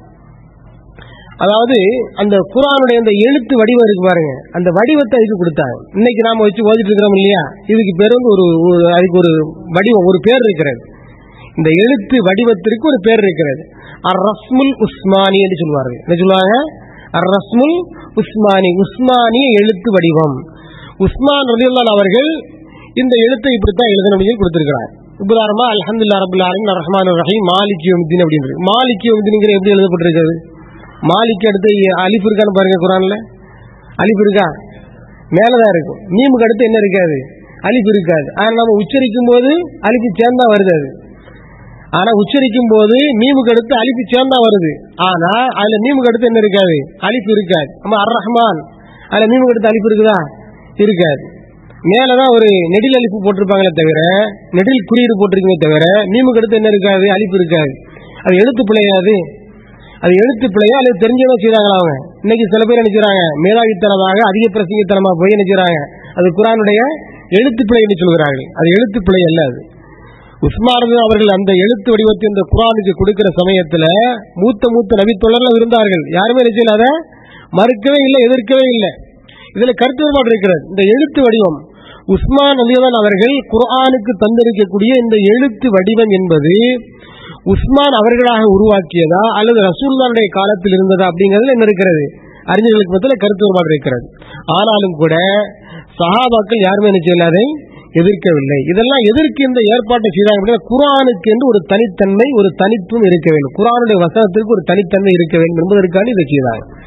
அதாவது அந்த குரானுடைய அந்த எழுத்து வடிவம் இருக்கு பாருங்க அந்த வடிவத்தை அதுக்கு கொடுத்தாங்க இன்னைக்கு நாம வச்சு ஓதிட்டு இருக்கிறோம் இல்லையா இதுக்கு பேர் வந்து ஒரு ஒரு- அதுக்கு ஒரு வடிவம் ஒரு பேர் இருக்கிறது இந்த எழுத்து வடிவத்திற்கு ஒரு பேர் இருக்கிறது அர் ரஸ்முல் உஸ்மானி என்று சொல்வார்கள் என்ன சொல்லுவாங்க அர் ரஸ்முல் உஸ்மானி உஸ்மானிய எழுத்து வடிவம் உஸ்மான் ரலியல்லாஹு அவர்கள் இந்த எழுத்தை இப்படித்தான் எழுதணும் சொல்லி கொடுத்திருக்கிறார் உதாரணமா அல்ஹம்துலில்லாஹ் ரப்பில் ஆலமீன் ரஹ்மான் ரஹீம் மாலிக் யௌமித்தீன் அப்படின்னு மாலிக் யௌமித்தீன்ங்கிற எப்படி எழுதப்பட்டிருக்கிறது மாலிக் அடுத்து அலிஃப் இருக்கான்னு பாருங்க குரான்ல அலிஃப் இருக்கா மேலதான் இருக்கும் மீமுக்கு அடுத்து என்ன இருக்காது அலிஃப் இருக்காது ஆனா நம்ம உச்சரிக்கும் போது அலிஃபு சேர்ந்தா வருது அது ஆனா உச்சரிக்கும் போது மீமுக்கு அடுத்து அலிஃபு சேர்ந்தா வருது ஆனா அதுல மீமுக்கு அடுத்து என்ன இருக்காது அலிஃப் இருக்காது நம்ம அர் ரஹ்மான் அதுல மீமுக்கு அடுத்து அலிஃப் இருக்குதா இருக்காது மேலதான் ஒரு நெடில் அலிப்பு போட்டிருப்பாங்களே தவிர நெடில் குறியீடு போட்டிருக்குமே தவிர மீமுக்கு அடுத்து என்ன இருக்காது அலிப்பு இருக்காது அது எழுத்து பிழையாது அது எழுத்து பிழையா அல்லது தெரிஞ்சவங்க செய்றாங்களா அவங்க இன்னைக்கு சில பேர் என்ன செய்றாங்க மேலாவித்தனமாக அதிக பிரசங்கித்தனமா போய் என்ன செய்றாங்க அது குரானுடைய எழுத்து பிழை என்று சொல்கிறார்கள் அது எழுத்து பிழை அல்ல அது உஸ்மானது அவர்கள் அந்த எழுத்து வடிவத்தை இந்த குரானுக்கு கொடுக்கிற சமயத்துல மூத்த மூத்த நபித்தொழர்கள் இருந்தார்கள் யாருமே நிச்சயம் அதை மறுக்கவே இல்லை எதிர்க்கவே இல்லை இதுல கருத்து வேறுபாடு இருக்கிறது இந்த எழுத்து வடிவம் உஸ்மான் அலிதான் அவர்கள் குர்ஆனுக்கு தந்திருக்கக்கூடிய இந்த எழுத்து வடிவம் என்பது உஸ்மான் அவர்களாக உருவாக்கியதா அல்லது ரசூல்லானுடைய காலத்தில் இருந்ததா அப்படிங்கிறது என்ன இருக்கிறது அறிஞர்களுக்கு மத்தியில் கருத்து வேறுபாடு இருக்கிறது ஆனாலும் கூட சஹாபாக்கள் யாருமே என்ன செய்யல அதை எதிர்க்கவில்லை இதெல்லாம் எதற்கு இந்த ஏற்பாட்டை செய்தாங்க அப்படின்னா குரானுக்கு என்று ஒரு தனித்தன்மை ஒரு தனித்துவம் இருக்க வேண்டும் குரானுடைய வசனத்திற்கு ஒரு தனித்தன்மை இருக்க வேண்டும் என்பதற்காக இதை செய்தாங்க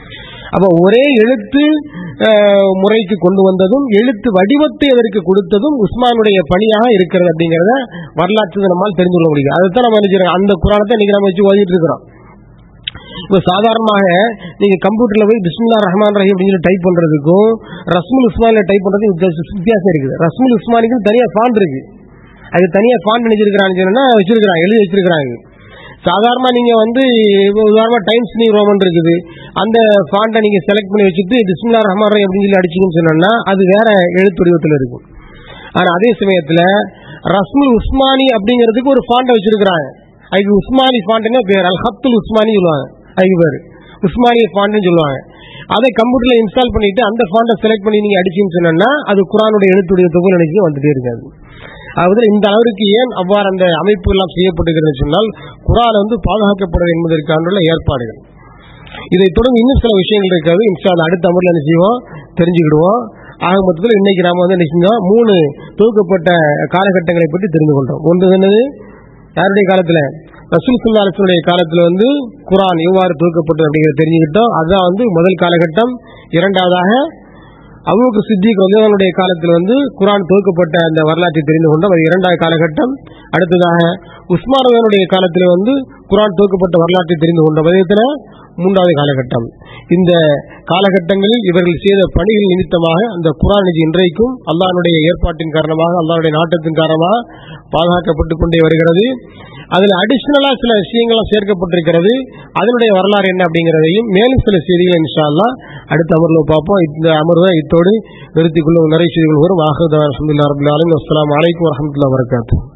அப்ப ஒரே எழுத்து அஹ், முறைக்கு கொண்டு வந்ததும் எழுத்து வடிவத்தை அதற்கு கொடுத்ததும் உஸ்மானுடைய பணியாக இருக்கிறது அப்படிங்கறத வரலாற்று நம்மால் தெரிந்து கொள்ள முடியும் அதைத்தான் நம்ம நினைச்சிருக்கோம் அந்த குரானத்தை இன்னைக்கு நம்ம வச்சு ஓதிட்டு இருக்கிறோம் இப்போ சாதாரணமாக நீங்க கம்ப்யூட்டர்ல போய் பிஸ்மில்லா ரஹ்மான் ரஹீம் அப்படின்னு சொல்லி டைப் பண்றதுக்கும் ரஸ்முல் உஸ்மான்ல டைப் பண்றதுக்கும் வித்தியாசம் வித்தியாசம் இருக்குது ரஸ்முல் உஸ்மானிக்கு தனியா ஃபாண்ட் இருக்கு அது தனியா ஃபாண்ட் நினைச்சிருக்கிறான்னு சொன்னா வச்சிருக்கிறாங்க எழுதி வச்சிருக்கிறாங்க சாதாரணமா நீங்க வந்து இப்போ உதாரணமா டைம்ஸ் நியூ ரோமன் இருக்குது அந்த ஃபாண்ட்டை நீங்க செலக்ட் பண்ணி வச்சுட்டு பிஸ்மில்லா ரஹ்மான் ரஹீம் அப்படின்னு சொல்லி அடிச்சீங்கன்னு சொன்னா அது வேற எழுத்து வடிவத்தில் இருக்கும் ஆனா அதே சமயத்துல ரஸ்முல் உஸ்மானி அப்படிங்கிறதுக்கு ஒரு ஃபாண்ட்டை வச்சிருக்கிறாங்க அதுக்கு உஸ்மானி ஃபாண்ட்னே பேர் அல் ஹத்துல் உஸ்மானி சொல்லுவாங்க அதுக்கு பேர் உஸ்மானிய ஃபாண்ட்னு சொல்லுவாங்க அதை கம்ப்யூட்டர்ல இன்ஸ்டால் பண்ணிட்டு அந்த ஃபாண்ட்டை செலக்ட் பண்ணி நீங்க அடிச்சீங்கன்னு சொன்னா அது குரானுடைய எழுத்துடைய தொகுதி நினைச்சு வந்துட்டே இருக்காது அதாவது இந்த அளவிற்கு ஏன் அவ்வாறு அந்த அமைப்பு எல்லாம் செய்யப்பட்டிருக்கிறது சொன்னால் குரான் வந்து பாதுகாக்கப்படுவது என்பதற்கான ஏற்பாடுகள் இதை தொடர்ந்து இன்னும் சில விஷயங்கள் இருக்காது இன்ஷா அல்லாஹ் அடுத்த அமர்ல என்ன செய்வோம் தெரிஞ்சுக்கிடுவோம் ஆக மொத்தத்தில் இன்னைக்கு நாம வந்து என்ன செஞ்சோம் மூணு தொகுக்கப்பட்ட காலகட்டங்களை பற்றி தெரிந்து கொண்டோம் ஒன்று என்னது யாருடைய காலத்துல ரசூல் சுல்லா அலிஸ்வனுடைய காலத்துல வந்து குரான் எவ்வாறு தொகுக்கப்பட்டது அப்படிங்கிறத தெரிஞ்சுக்கிட்டோம் அதுதான் வந்து முதல் காலகட்டம் இரண்டாவதாக அபூபக்கர் சித்திக் ரலியல்லாஹுடைய காலத்தில் வந்து குரான் தொகுக்கப்பட்ட அந்த வரலாற்றை தெரிந்து கொண்டோம் அது இரண்டாவது காலகட்டம் அடுத்ததாக உஸ்மான் ரலியல்லாஹுடைய காலத்தில் வந்து குரான் தொகுக்கப்பட்ட வரலாற்றை தெரிந்து கொண்டோம் அதே மூன்றாவது காலகட்டம் இந்த காலகட்டங்களில் இவர்கள் செய்த பணிகள் நிமித்தமாக அந்த குரான் நிதி இன்றைக்கும் அல்லாஹ்வுடைய ஏற்பாட்டின் காரணமாக அல்லாஹ்வுடைய நாட்டத்தின் காரணமாக பாதுகாக்கப்பட்டுக் கொண்டே வருகிறது அதில் அடிஷனலா சில விஷயங்களும் சேர்க்கப்பட்டிருக்கிறது அதனுடைய வரலாறு என்ன அப்படிங்கிறதையும் மேலும் சில செய்திகள் இன்ஷா அல்லாஹ் அடுத்த அமர்வு பார்ப்போம் இந்த அமர்வை இத்தோடு நிறுத்திக் கொள்ளும் நிறைய செய்திகள் வரும் ஆஹ் அலமதுல்லா ரபுல்லாலும் அஸ்லாம் வலைக்கம் வரமத்துல்லா வரகாத்து